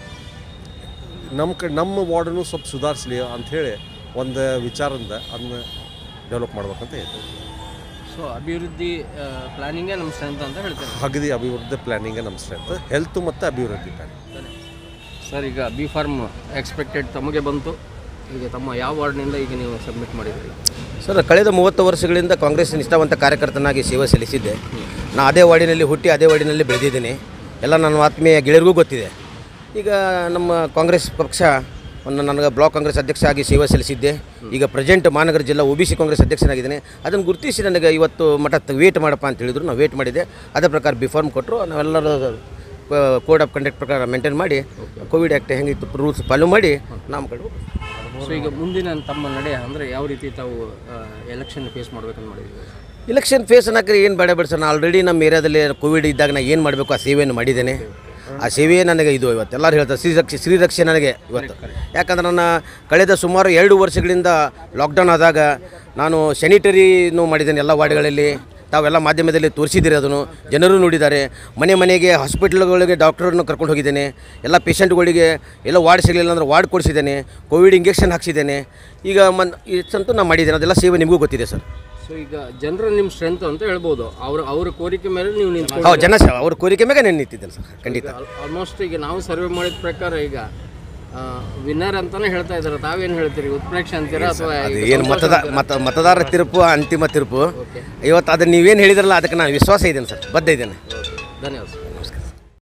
ನಮ್ಮ ಕಡೆ ನಮ್ಮ ವಾರ್ಡನ್ನು ಸ್ವಲ್ಪ ಸುಧಾರಿಸ್ಲಿ ಅಂಥೇಳಿ ಒಂದು ವಿಚಾರದಿಂದ ಅದನ್ನ ಡೆವಲಪ್ ಮಾಡ್ಬೇಕಂತ ಇದೆ ಸೊ ಅಭಿವೃದ್ಧಿ ಪ್ಲಾನಿಂಗೇ ನಮ್ಮ ಸ್ಟ್ರೆಂತ್ ಅಂತ ಹೇಳ್ತಾರೆ ಅಗದಿ ಅಭಿವೃದ್ಧಿ ಪ್ಲ್ಯಾನಿಂಗೇ ನಮ್ಮ ಸ್ಟ್ರೆಂತ್ ಹೆಲ್ತ್ ಮತ್ತು ಅಭಿವೃದ್ಧಿ ಪ್ಲ್ಯಾನಿಂಗ್ ಸರ್ ಈಗ ಬಿ ಫಾರ್ಮ್ ಎಕ್ಸ್ಪೆಕ್ಟೆಡ್ ತಮಗೆ ಬಂತು ಈಗ ತಮ್ಮ ಯಾವ ವಾರ್ಡ್ನಿಂದ ಈಗ ನೀವು ಸಬ್ಮಿಟ್ ಮಾಡಿದ್ರಿ ಸರ್ ಕಳೆದ ಮೂವತ್ತು ವರ್ಷಗಳಿಂದ ಕಾಂಗ್ರೆಸ್ ನಿಷ್ಠಾವಂತ ಕಾರ್ಯಕರ್ತನಾಗಿ ಸೇವೆ ಸಲ್ಲಿಸಿದ್ದೆ ನಾ ಅದೇ ವಾರ್ಡಿನಲ್ಲಿ ಹುಟ್ಟಿ ಅದೇ ವಾರ್ಡಿನಲ್ಲಿ ಬೆಳೆದಿದ್ದೀನಿ ಎಲ್ಲ ನನ್ನ ಆತ್ಮೀಯ ಗೆಳೆಯರಿಗೂ ಗೊತ್ತಿದೆ ಈಗ ನಮ್ಮ ಕಾಂಗ್ರೆಸ್ ಪಕ್ಷ ಒಂದು ನನಗೆ ಬ್ಲಾಕ್ ಕಾಂಗ್ರೆಸ್ ಅಧ್ಯಕ್ಷ ಆಗಿ ಸೇವೆ ಸಲ್ಲಿಸಿದ್ದೆ ಈಗ ಪ್ರೆಸೆಂಟ್ ಮಹಾನಗರ ಜಿಲ್ಲಾ ಒ ಬಿ ಸಿ ಕಾಂಗ್ರೆಸ್ ಅಧ್ಯಕ್ಷನಾಗಿದ್ದೇನೆ ಅದನ್ನು ಗುರುತಿಸಿ ನನಗೆ ಇವತ್ತು ಮಠ ವೇಟ್ ಮಾಡಪ್ಪ ಅಂತ ಹೇಳಿದ್ರು ನಾವು ವೇಟ್ ಮಾಡಿದೆ ಅದೇ ಪ್ರಕಾರ ಬಿಫಾರ್ಮ್ ಕೊಟ್ಟರು ನಾವೆಲ್ಲರೂ ಕೋಡ್ ಆಫ್ ಕಂಡಕ್ಟ್ ಪ್ರಕಾರ ಮೇಂಟೈನ್ ಮಾಡಿ ಕೋವಿಡ್ ಆ್ಯಕ್ಟ್ ಹೆಂಗಿತ್ತು ರೂಲ್ಸ್ ಫಾಲೋ ಮಾಡಿ ನಾಮಕರಣ ಸೊ ಈಗ ಮುಂದಿನ ತಮ್ಮ ನಡೆ ಅಂದರೆ ಯಾವ ರೀತಿ ತಾವು ಎಲೆಕ್ಷನ್ ಫೇಸ್ ಮಾಡ್ಬೇಕಂತ ಮಾಡಿದ್ವಿ ಇಲೆಕ್ಷನ್ ಫೇಸ್ ಅನ್ನಕ್ಕೆ ಏನು ಬೇಡ ಬೇಡ ಸರ್ ನಾನು ಆಲ್ರೆಡಿ ನಮ್ಮ ಏರಿಯಾದಲ್ಲಿ ಕೋವಿಡ್ ಇದ್ದಾಗ ನಾನು ಏನು ಮಾಡಬೇಕು ಆ ಸೇವೆಯನ್ನು ಮಾಡಿದ್ದೇನೆ ಆ ಸೇವೆಯೇ ನನಗೆ ಇದು ಇವತ್ತು ಎಲ್ಲರೂ ಹೇಳ್ತಾರೆ ಶ್ರೀರಕ್ಷೆ ಶ್ರೀರಕ್ಷೆ ನನಗೆ ಇವತ್ತು ಯಾಕಂದ್ರೆ ನನ್ನ ಕಳೆದ ಸುಮಾರು ಎರಡು ವರ್ಷಗಳಿಂದ ಲಾಕ್ಡೌನ್ ಆದಾಗ ನಾನು ಸ್ಯಾನಿಟರಿನೂ ಮಾಡಿದ್ದೇನೆ ಎಲ್ಲ ವಾರ್ಡ್ಗಳಲ್ಲಿ ತಾವೆಲ್ಲ ಮಾಧ್ಯಮದಲ್ಲಿ ತೋರಿಸಿದ್ದೀರಿ ಅದನ್ನು ಜನರು ನೋಡಿದ್ದಾರೆ ಮನೆ ಮನೆಗೆ ಹಾಸ್ಪಿಟ್ಲ್ಗಳಿಗೆ ಡಾಕ್ಟರನ್ನು ಕರ್ಕೊಂಡು ಹೋಗಿದ್ದೇನೆ ಎಲ್ಲ ಪೇಷಂಟ್ಗಳಿಗೆ ಎಲ್ಲ ವಾರ್ಡ್ ಸಿಗಲಿಲ್ಲ ಅಂದ್ರೆ ವಾರ್ಡ್ ಕೊಡಿಸಿದ್ದೇನೆ ಕೋವಿಡ್ ಇಂಜೆಕ್ಷನ್ ಹಾಕ್ಸಿದ್ದೇನೆ ಈಗ ಮನ್ ಇಷ್ಟಂತೂ ನಾನು ಮಾಡಿದ್ದೇನೆ ಅದೆಲ್ಲ ಸೇವೆ ನಿಮಗೂ ಗೊತ್ತಿದೆ ಸರ್ ಸೊ ಈಗ ಜನರ ನಿಮ್ಮ ಸ್ಟ್ರೆಂತ್ ಅಂತ ಹೇಳ್ಬೋದು ಅವ್ರ ಅವ್ರ ಕೋರಿಕೆ ಮೇಲೆ ನೀವು ನಿಂತ್ಕೊಂಡು ಹೌದು ಜನ ಸ- ಅವ್ರ ಕೋರಿಕೆ ಮೇಲೆ ನಾನು ನಿಂತಿದ್ದೇನೆ ಸರ್ ಖಂಡಿತ ಆಲ್ಮೋಸ್ಟ್ ಈಗ ನಾವು ಸರ್ವೆ ಮಾಡಿದ ಪ್ರಕಾರ ಈಗ ವಿನ್ನರ್ ಅಂತಾನೆ ಹೇಳ್ತಾ ಇದ್ದಾರೆ ತಾವೇನು ಹೇಳ್ತೀರಿ ಉತ್ಪ್ರೇಕ್ಷೆ ಅಂತೀರಾ ಅಥವಾ ಅದು ಈಗ ಏನು ಸಂತೋಷ ಮತದ ಅಂತೀರಾ? ಮತ ಮತದಾರರ ತೀರ್ಪು ಅಂತಿಮ ತೀರ್ಪು ಇವತ್ತು ಅದನ್ನು ನೀವೇನು ಹೇಳಿದ್ರಲ್ಲ ಅದಕ್ಕೆ ನಾನು ವಿಶ್ವಾಸ ಇದ್ದೇನೆ ಸರ್ ಬದ್ಧ ಇದ್ದೇನೆ ಧನ್ಯವಾದ ಸರ್ ನಮಸ್ಕಾರ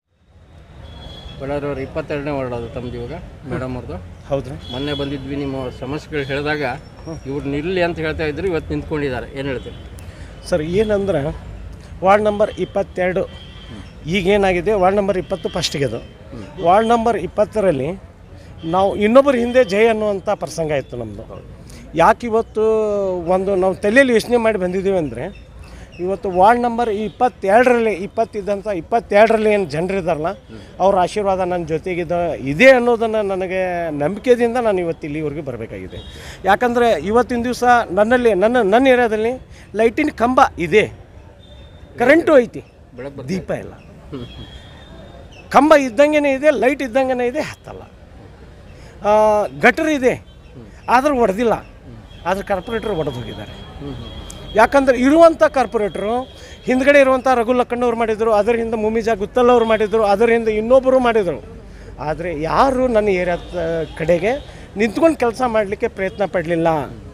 ಬಳ್ಳಾರಿಯವ್ರು ಇಪ್ಪತ್ತೆರಡನೇ ವಾರ್ಡ್ ಅದು ತಮ್ಮದು ಇವಾಗ ಮೇಡಮ್ ಅವ್ರದ್ದು ಹೌದ್ರಿ ಮೊನ್ನೆ ಬಂದಿದ್ವಿ ನಿಮ್ಮ ಸಮಸ್ಯೆಗಳು ಹೇಳಿದಾಗ ಇವ್ರು ನಿಲ್ಲಿ ಅಂತ ಹೇಳ್ತಾ ಇದ್ರು ಇವತ್ತು ನಿಂತ್ಕೊಂಡಿದ್ದಾರೆ ಏನು ಹೇಳ್ತೀರಿ ಸರ್ ಏನಂದ್ರೆ ವಾರ್ಡ್ ನಂಬರ್ ಇಪ್ಪತ್ತೆರಡು ಈಗೇನಾಗಿದೆ ವಾರ್ಡ್ ನಂಬರ್ ಇಪ್ಪತ್ತು ಫಸ್ಟಿಗೆ ಅದು ವಾರ್ಡ್ ನಂಬರ್ ಇಪ್ಪತ್ತರಲ್ಲಿ ನಾವು ಇನ್ನೊಬ್ಬರ ಹಿಂದೆ ಜೈ ಅನ್ನುವಂಥ ಪ್ರಸಂಗ ಇತ್ತು ನಮ್ಮದು ಯಾಕೆ ಇವತ್ತು ಒಂದು ನಾವು ತಲೆಯಲ್ಲಿ ಯೋಚನೆ ಮಾಡಿ ಬಂದಿದ್ದೀವಿ ಅಂದರೆ ಇವತ್ತು ವಾರ್ಡ್ ನಂಬರ್ ಇಪ್ಪತ್ತೆರಡರಲ್ಲಿ ಇಪ್ಪತ್ತಿದ್ದಂಥ ಇಪ್ಪತ್ತೆರಡರಲ್ಲಿ ಏನು ಜನರಿದ್ದಾರಲ್ಲ ಅವ್ರ ಆಶೀರ್ವಾದ ನನ್ನ ಜೊತೆಗಿದ್ದ ಇದೆ ಅನ್ನೋದನ್ನು ನನಗೆ ನಂಬಿಕೆದಿಂದ ನಾನು ಇವತ್ತು ಇಲ್ಲಿವರೆಗೆ ಬರಬೇಕಾಗಿದೆ ಯಾಕಂದರೆ ಇವತ್ತಿನ ದಿವಸ ನನ್ನಲ್ಲಿ ನನ್ನ ನನ್ನ ಏರಿಯಾದಲ್ಲಿ ಲೈಟಿನ ಕಂಬ ಇದೆ ಕರೆಂಟು ಐತಿ ದೀಪ ಇಲ್ಲ ಕಂಬ ಇದ್ದಂಗೆ ಇದೆ ಲೈಟ್ ಇದ್ದಂಗೆ ಇದೆ ಹತ್ತಲ್ಲ ಆ, ಗಟರ್ ಇದೆ ಆದ್ರೆ ಒಡೆದಿಲ್ಲ ಆದ್ರೆ ಕಾರ್ಪೊರೇಟ್ರ್ ಒಡೆದು ಹೋಗಿದ್ದಾರೆ ಯಾಕಂದ್ರೆ ಇರುವಂಥ ಕಾರ್ಪೊರೇಟ್ರು ಹಿಂದ್ಗಡೆ ಇರುವಂಥ ರಘು ಲಕ್ಕಣ್ಣವ್ರು ಮಾಡಿದರು ಅದರ ಹಿಂದೆ ಮುಮಿಜಾ ಗುತ್ತಲ್ ಅವ್ರು ಮಾಡಿದರು ಅದರ ಹಿಂದೆ ಇನ್ನೊಬ್ಬರು ಮಾಡಿದರು ಆದರೆ ಯಾರು ನನ್ನ ಏರಿಯಾದ ಕಡೆಗೆ ನಿಂತ್ಕೊಂಡು ಕೆಲಸ ಮಾಡಲಿಕ್ಕೆ ಪ್ರಯತ್ನ ಪಡಲಿಲ್ಲ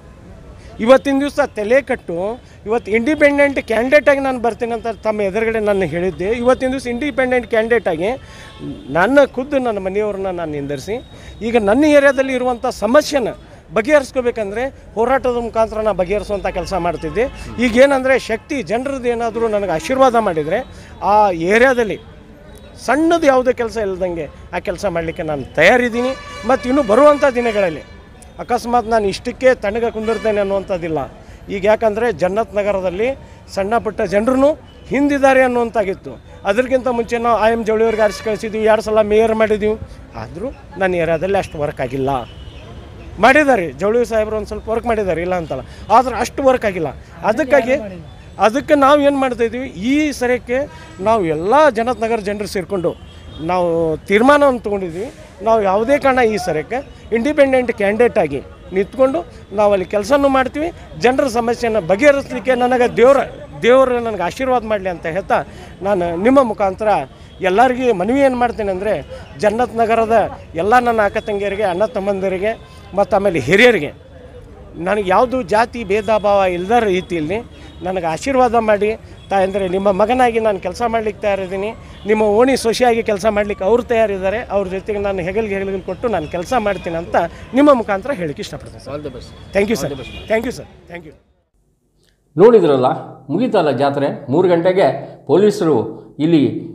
ಇವತ್ತಿನ ದಿವಸ ತಲೆ ಕಟ್ಟು ಇವತ್ತು ಇಂಡಿಪೆಂಡೆಂಟ್ ಕ್ಯಾಂಡಿಡೇಟಾಗಿ ನಾನು ಬರ್ತೀನಿ ಅಂತ ತಮ್ಮ ಎದುರುಗಡೆ ನಾನು ಹೇಳಿದ್ದೆ ಇವತ್ತಿನ ದಿವಸ ಇಂಡಿಪೆಂಡೆಂಟ್ ಕ್ಯಾಂಡಿಡೇಟಾಗಿ ನನ್ನ ಖುದ್ದು ನನ್ನ ಮನೆಯವ್ರನ್ನ ನಾನು ನಿಂದಿರಿಸಿ ಈಗ ನನ್ನ ಏರಿಯಾದಲ್ಲಿ ಇರುವಂಥ ಸಮಸ್ಯೆನ ಬಗೆಹರಿಸ್ಕೋಬೇಕಂದ್ರೆ ಹೋರಾಟದ ಮುಖಾಂತರ ನಾನು ಬಗೆಹರಿಸುವಂಥ ಕೆಲಸ ಮಾಡ್ತಿದ್ದೆ ಈಗ ಏನಂದರೆ ಶಕ್ತಿ ಜನರದ್ದು ಏನಾದರೂ ನನಗೆ ಆಶೀರ್ವಾದ ಮಾಡಿದರೆ ಆ ಏರಿಯಾದಲ್ಲಿ ಸಣ್ಣದು ಯಾವುದೇ ಕೆಲಸ ಇಲ್ಲದಂಗೆ ಆ ಕೆಲಸ ಮಾಡಲಿಕ್ಕೆ ನಾನು ತಯಾರಿದ್ದೀನಿ ಮತ್ತು ಇನ್ನು ಬರುವಂಥ ದಿನಗಳಲ್ಲಿ ಅಕಸ್ಮಾತ್ ನಾನು ಇಷ್ಟಕ್ಕೆ ತಣ್ಣಗ ಕುಂದಿರ್ತೇನೆ ಅನ್ನುವಂಥದ್ದಿಲ್ಲ ಈಗ ಯಾಕಂದರೆ ಜನ್ನತ್ ನಗರದಲ್ಲಿ ಸಣ್ಣ ಪುಟ್ಟ ಜನರು ಹಿಂದಿದ್ದಾರೆ ಅನ್ನುವಂತಾಗಿತ್ತು ಅದಕ್ಕಿಂತ ಮುಂಚೆ ನಾವು ಐ ಎಮ್ ಜವಳಿಯವ್ರಿಗೆ ಆರಿಸಿ ಕಳಿಸಿದ್ವಿ ಎರಡು ಸಲ ಮೇಯರ್ ಮಾಡಿದ್ದೀವಿ ಆದರೂ ನನ್ನ ಏರಿಯಾದಲ್ಲಿ ಅಷ್ಟು ವರ್ಕ್ ಆಗಿಲ್ಲ ಮಾಡಿದ್ದಾರೆ ಜವಳಿ ಸಾಹೇಬರು ಒಂದು ಸ್ವಲ್ಪ ವರ್ಕ್ ಮಾಡಿದ್ದಾರೆ ಇಲ್ಲ ಅಂತಲ್ಲ ಆದ್ರೆ ಅಷ್ಟು ವರ್ಕ್ ಆಗಿಲ್ಲ ಅದಕ್ಕಾಗಿ ಅದಕ್ಕೆ ನಾವು ಏನು ಮಾಡ್ತಾಯಿದ್ವಿ ಈ ಸರಕ್ಕೆ ನಾವು ಎಲ್ಲ ಜನತ್ ನಗರ ಜನರು ಸೇರಿಕೊಂಡು ನಾವು ತೀರ್ಮಾನವನ್ನು ತೊಗೊಂಡಿದ್ವಿ ನಾವು ಯಾವುದೇ ಕಾರಣ ಈ ಸರಕ್ಕೆ ಇಂಡಿಪೆಂಡೆಂಟ್ ಕ್ಯಾಂಡಿಡೇಟ್ ಆಗಿ ನಿಂತ್ಕೊಂಡು ನಾವು ಅಲ್ಲಿ ಕೆಲಸನೂ ಮಾಡ್ತೀವಿ ಜನರ ಸಮಸ್ಯೆಯನ್ನು ಬಗೆಹರಿಸಲಿಕ್ಕೆ ನನಗೆ ದೇವರ ದೇವರು ನನಗೆ ಆಶೀರ್ವಾದ ಮಾಡಲಿ ಅಂತ ಹೇಳ್ತಾ ನಾನು ನಿಮ್ಮ ಮುಖಾಂತರ ಎಲ್ಲರಿಗೂ ಮನವಿ ಏನು ಮಾಡ್ತೀನಿ ಅಂದರೆ ಜನ್ನತ್ ನಗರದ ಎಲ್ಲ ನನ್ನ ಅಕ್ಕ ತಂಗಿಯರಿಗೆ ಅಣ್ಣ ತಮ್ಮಂದಿರಿಗೆ ಮತ್ತು ಆಮೇಲೆ ಹಿರಿಯರಿಗೆ ನನಗೆ ಯಾವುದು ಜಾತಿ ಭೇದ ಭಾವ ಇಲ್ಲದ ರೀತಿಯಲ್ಲಿ ನನಗೆ ಆಶೀರ್ವಾದ ಮಾಡಿ ತಾಯಂದರೆ ನಿಮ್ಮ ಮಗನಾಗಿ ನಾನು ಕೆಲಸ ಮಾಡ್ಲಿಕ್ಕೆ ತಯಾರಿದ್ದೀನಿ ನಿಮ್ಮ ಓಣಿ ಸೊಸೆಯಾಗಿ ಕೆಲಸ ಮಾಡ್ಲಿಕ್ಕೆ ಅವ್ರು ತಯಾರಿದ್ದಾರೆ ಅವ್ರ ಜೊತೆಗೆ ನಾನು ಹೆಗಲ್ಗೆ ಹೆಗಲಿಗೆ ಕೊಟ್ಟು ನಾನು ಕೆಲಸ ಮಾಡ್ತೀನಿ ಅಂತ ನಿಮ್ಮ ಮುಖಾಂತರ ಹೇಳಿಕ್ಕೆ ಇಷ್ಟಪಡ್ತೀನಿ sir all the best thank you sir thank you sir thank you ನೋಡಿದ್ರಲ್ಲ ಮುಗೀತಲ್ಲ ಜಾತ್ರೆ ಮೂರು ಗಂಟೆಗೆ ಪೊಲೀಸರು ಇಲ್ಲಿ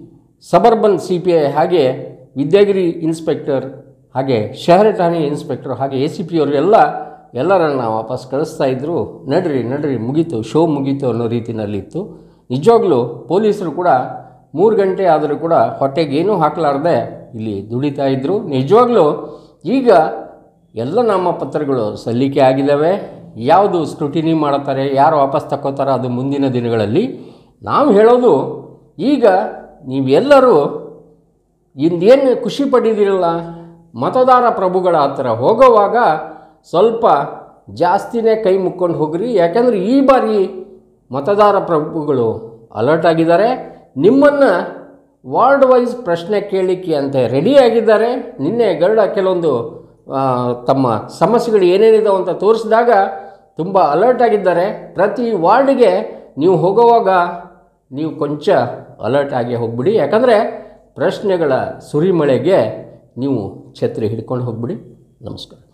ಸಬರ್ಬನ್ ಸಿ ಪಿ ಐ ಹಾಗೆ ವಿದ್ಯಾಗಿರಿ ಇನ್ಸ್ಪೆಕ್ಟರ್ ಹಾಗೆ ಶಹರ ಠಾಣೆ ಇನ್ಸ್ಪೆಕ್ಟರ್ ಹಾಗೆ ಎ ಸಿ ಪಿ ಅವರು ಎಲ್ಲ ಎಲ್ಲರನ್ನ ವಾಪಸ್ ಕಳಿಸ್ತಾ ಇದ್ದರು ನಡ್ರಿ ನಡ್ರಿ ಮುಗೀತು ಶೋ ಮುಗೀತು ಅನ್ನೋ ರೀತಿನಲ್ಲಿತ್ತು ನಿಜವಾಗ್ಲೂ ಪೊಲೀಸರು ಕೂಡ ಮೂರು ಗಂಟೆ ಆದರೂ ಕೂಡ ಹೊಟ್ಟೆಗೆ ಏನೂ ಹಾಕಲಾರ್ದೆ ಇಲ್ಲಿ ದುಡಿತಾ ಇದ್ದರು ನಿಜವಾಗ್ಲೂ ಈಗ ಎಲ್ಲ ನಾಮಪತ್ರಗಳು ಸಲ್ಲಿಕೆ ಆಗಿದ್ದಾವೆ ಯಾವುದು ಸ್ಕ್ರೂಟಿನಿ ಮಾಡ್ತಾರೆ ಯಾರು ವಾಪಸ್ ತಗೋತಾರೋ ಅದು ಮುಂದಿನ ದಿನಗಳಲ್ಲಿ ನಾವು ಹೇಳೋದು ಈಗ ನೀವೆಲ್ಲರೂ ಇಂದೇನು ಖುಷಿ ಪಟ್ಟಿದ್ದೀರಲ್ಲ ಮತದಾರ ಪ್ರಭುಗಳ ಹತ್ರ ಹೋಗೋವಾಗ ಸ್ವಲ್ಪ ಜಾಸ್ತಿನೇ ಕೈ ಮುಕ್ಕೊಂಡು ಹೋಗ್ರಿ ಯಾಕಂದರೆ ಈ ಬಾರಿ ಮತದಾರ ಪ್ರಭುಗಳು ಅಲರ್ಟ್ ಆಗಿದ್ದಾರೆ ನಿಮ್ಮನ್ನು ವಾರ್ಡ್ ವೈಸ್ ಪ್ರಶ್ನೆ ಕೇಳಲಿಕ್ಕೆ ಅಂತ ರೆಡಿ ಆಗಿದ್ದಾರೆ ನಿನ್ನೆ ಗರುಡ ಕೆಲವೊಂದು ಆ, ತಮ್ಮ ಸಮಸ್ಯೆಗಳು ಏನೇನಿದಾವೆ ಅಂತ ತೋರಿಸಿದಾಗ ತುಂಬ ಅಲರ್ಟ್ ಆಗಿದ್ದಾರೆ ಪ್ರತಿ ವಾರ್ಡ್ಗೆ ನೀವು ಹೋಗುವಾಗ ನೀವು ಕೊಂಚ ಅಲರ್ಟ್ ಆಗಿ ಹೋಗ್ಬಿಡಿ ಯಾಕಂದರೆ ಪ್ರಶ್ನೆಗಳ ಸುರಿಮಳೆಗೆ ನೀವು ಛತ್ರಿ ಹಿಡ್ಕೊಂಡು ಹೋಗ್ಬಿಡಿ ನಮಸ್ಕಾರ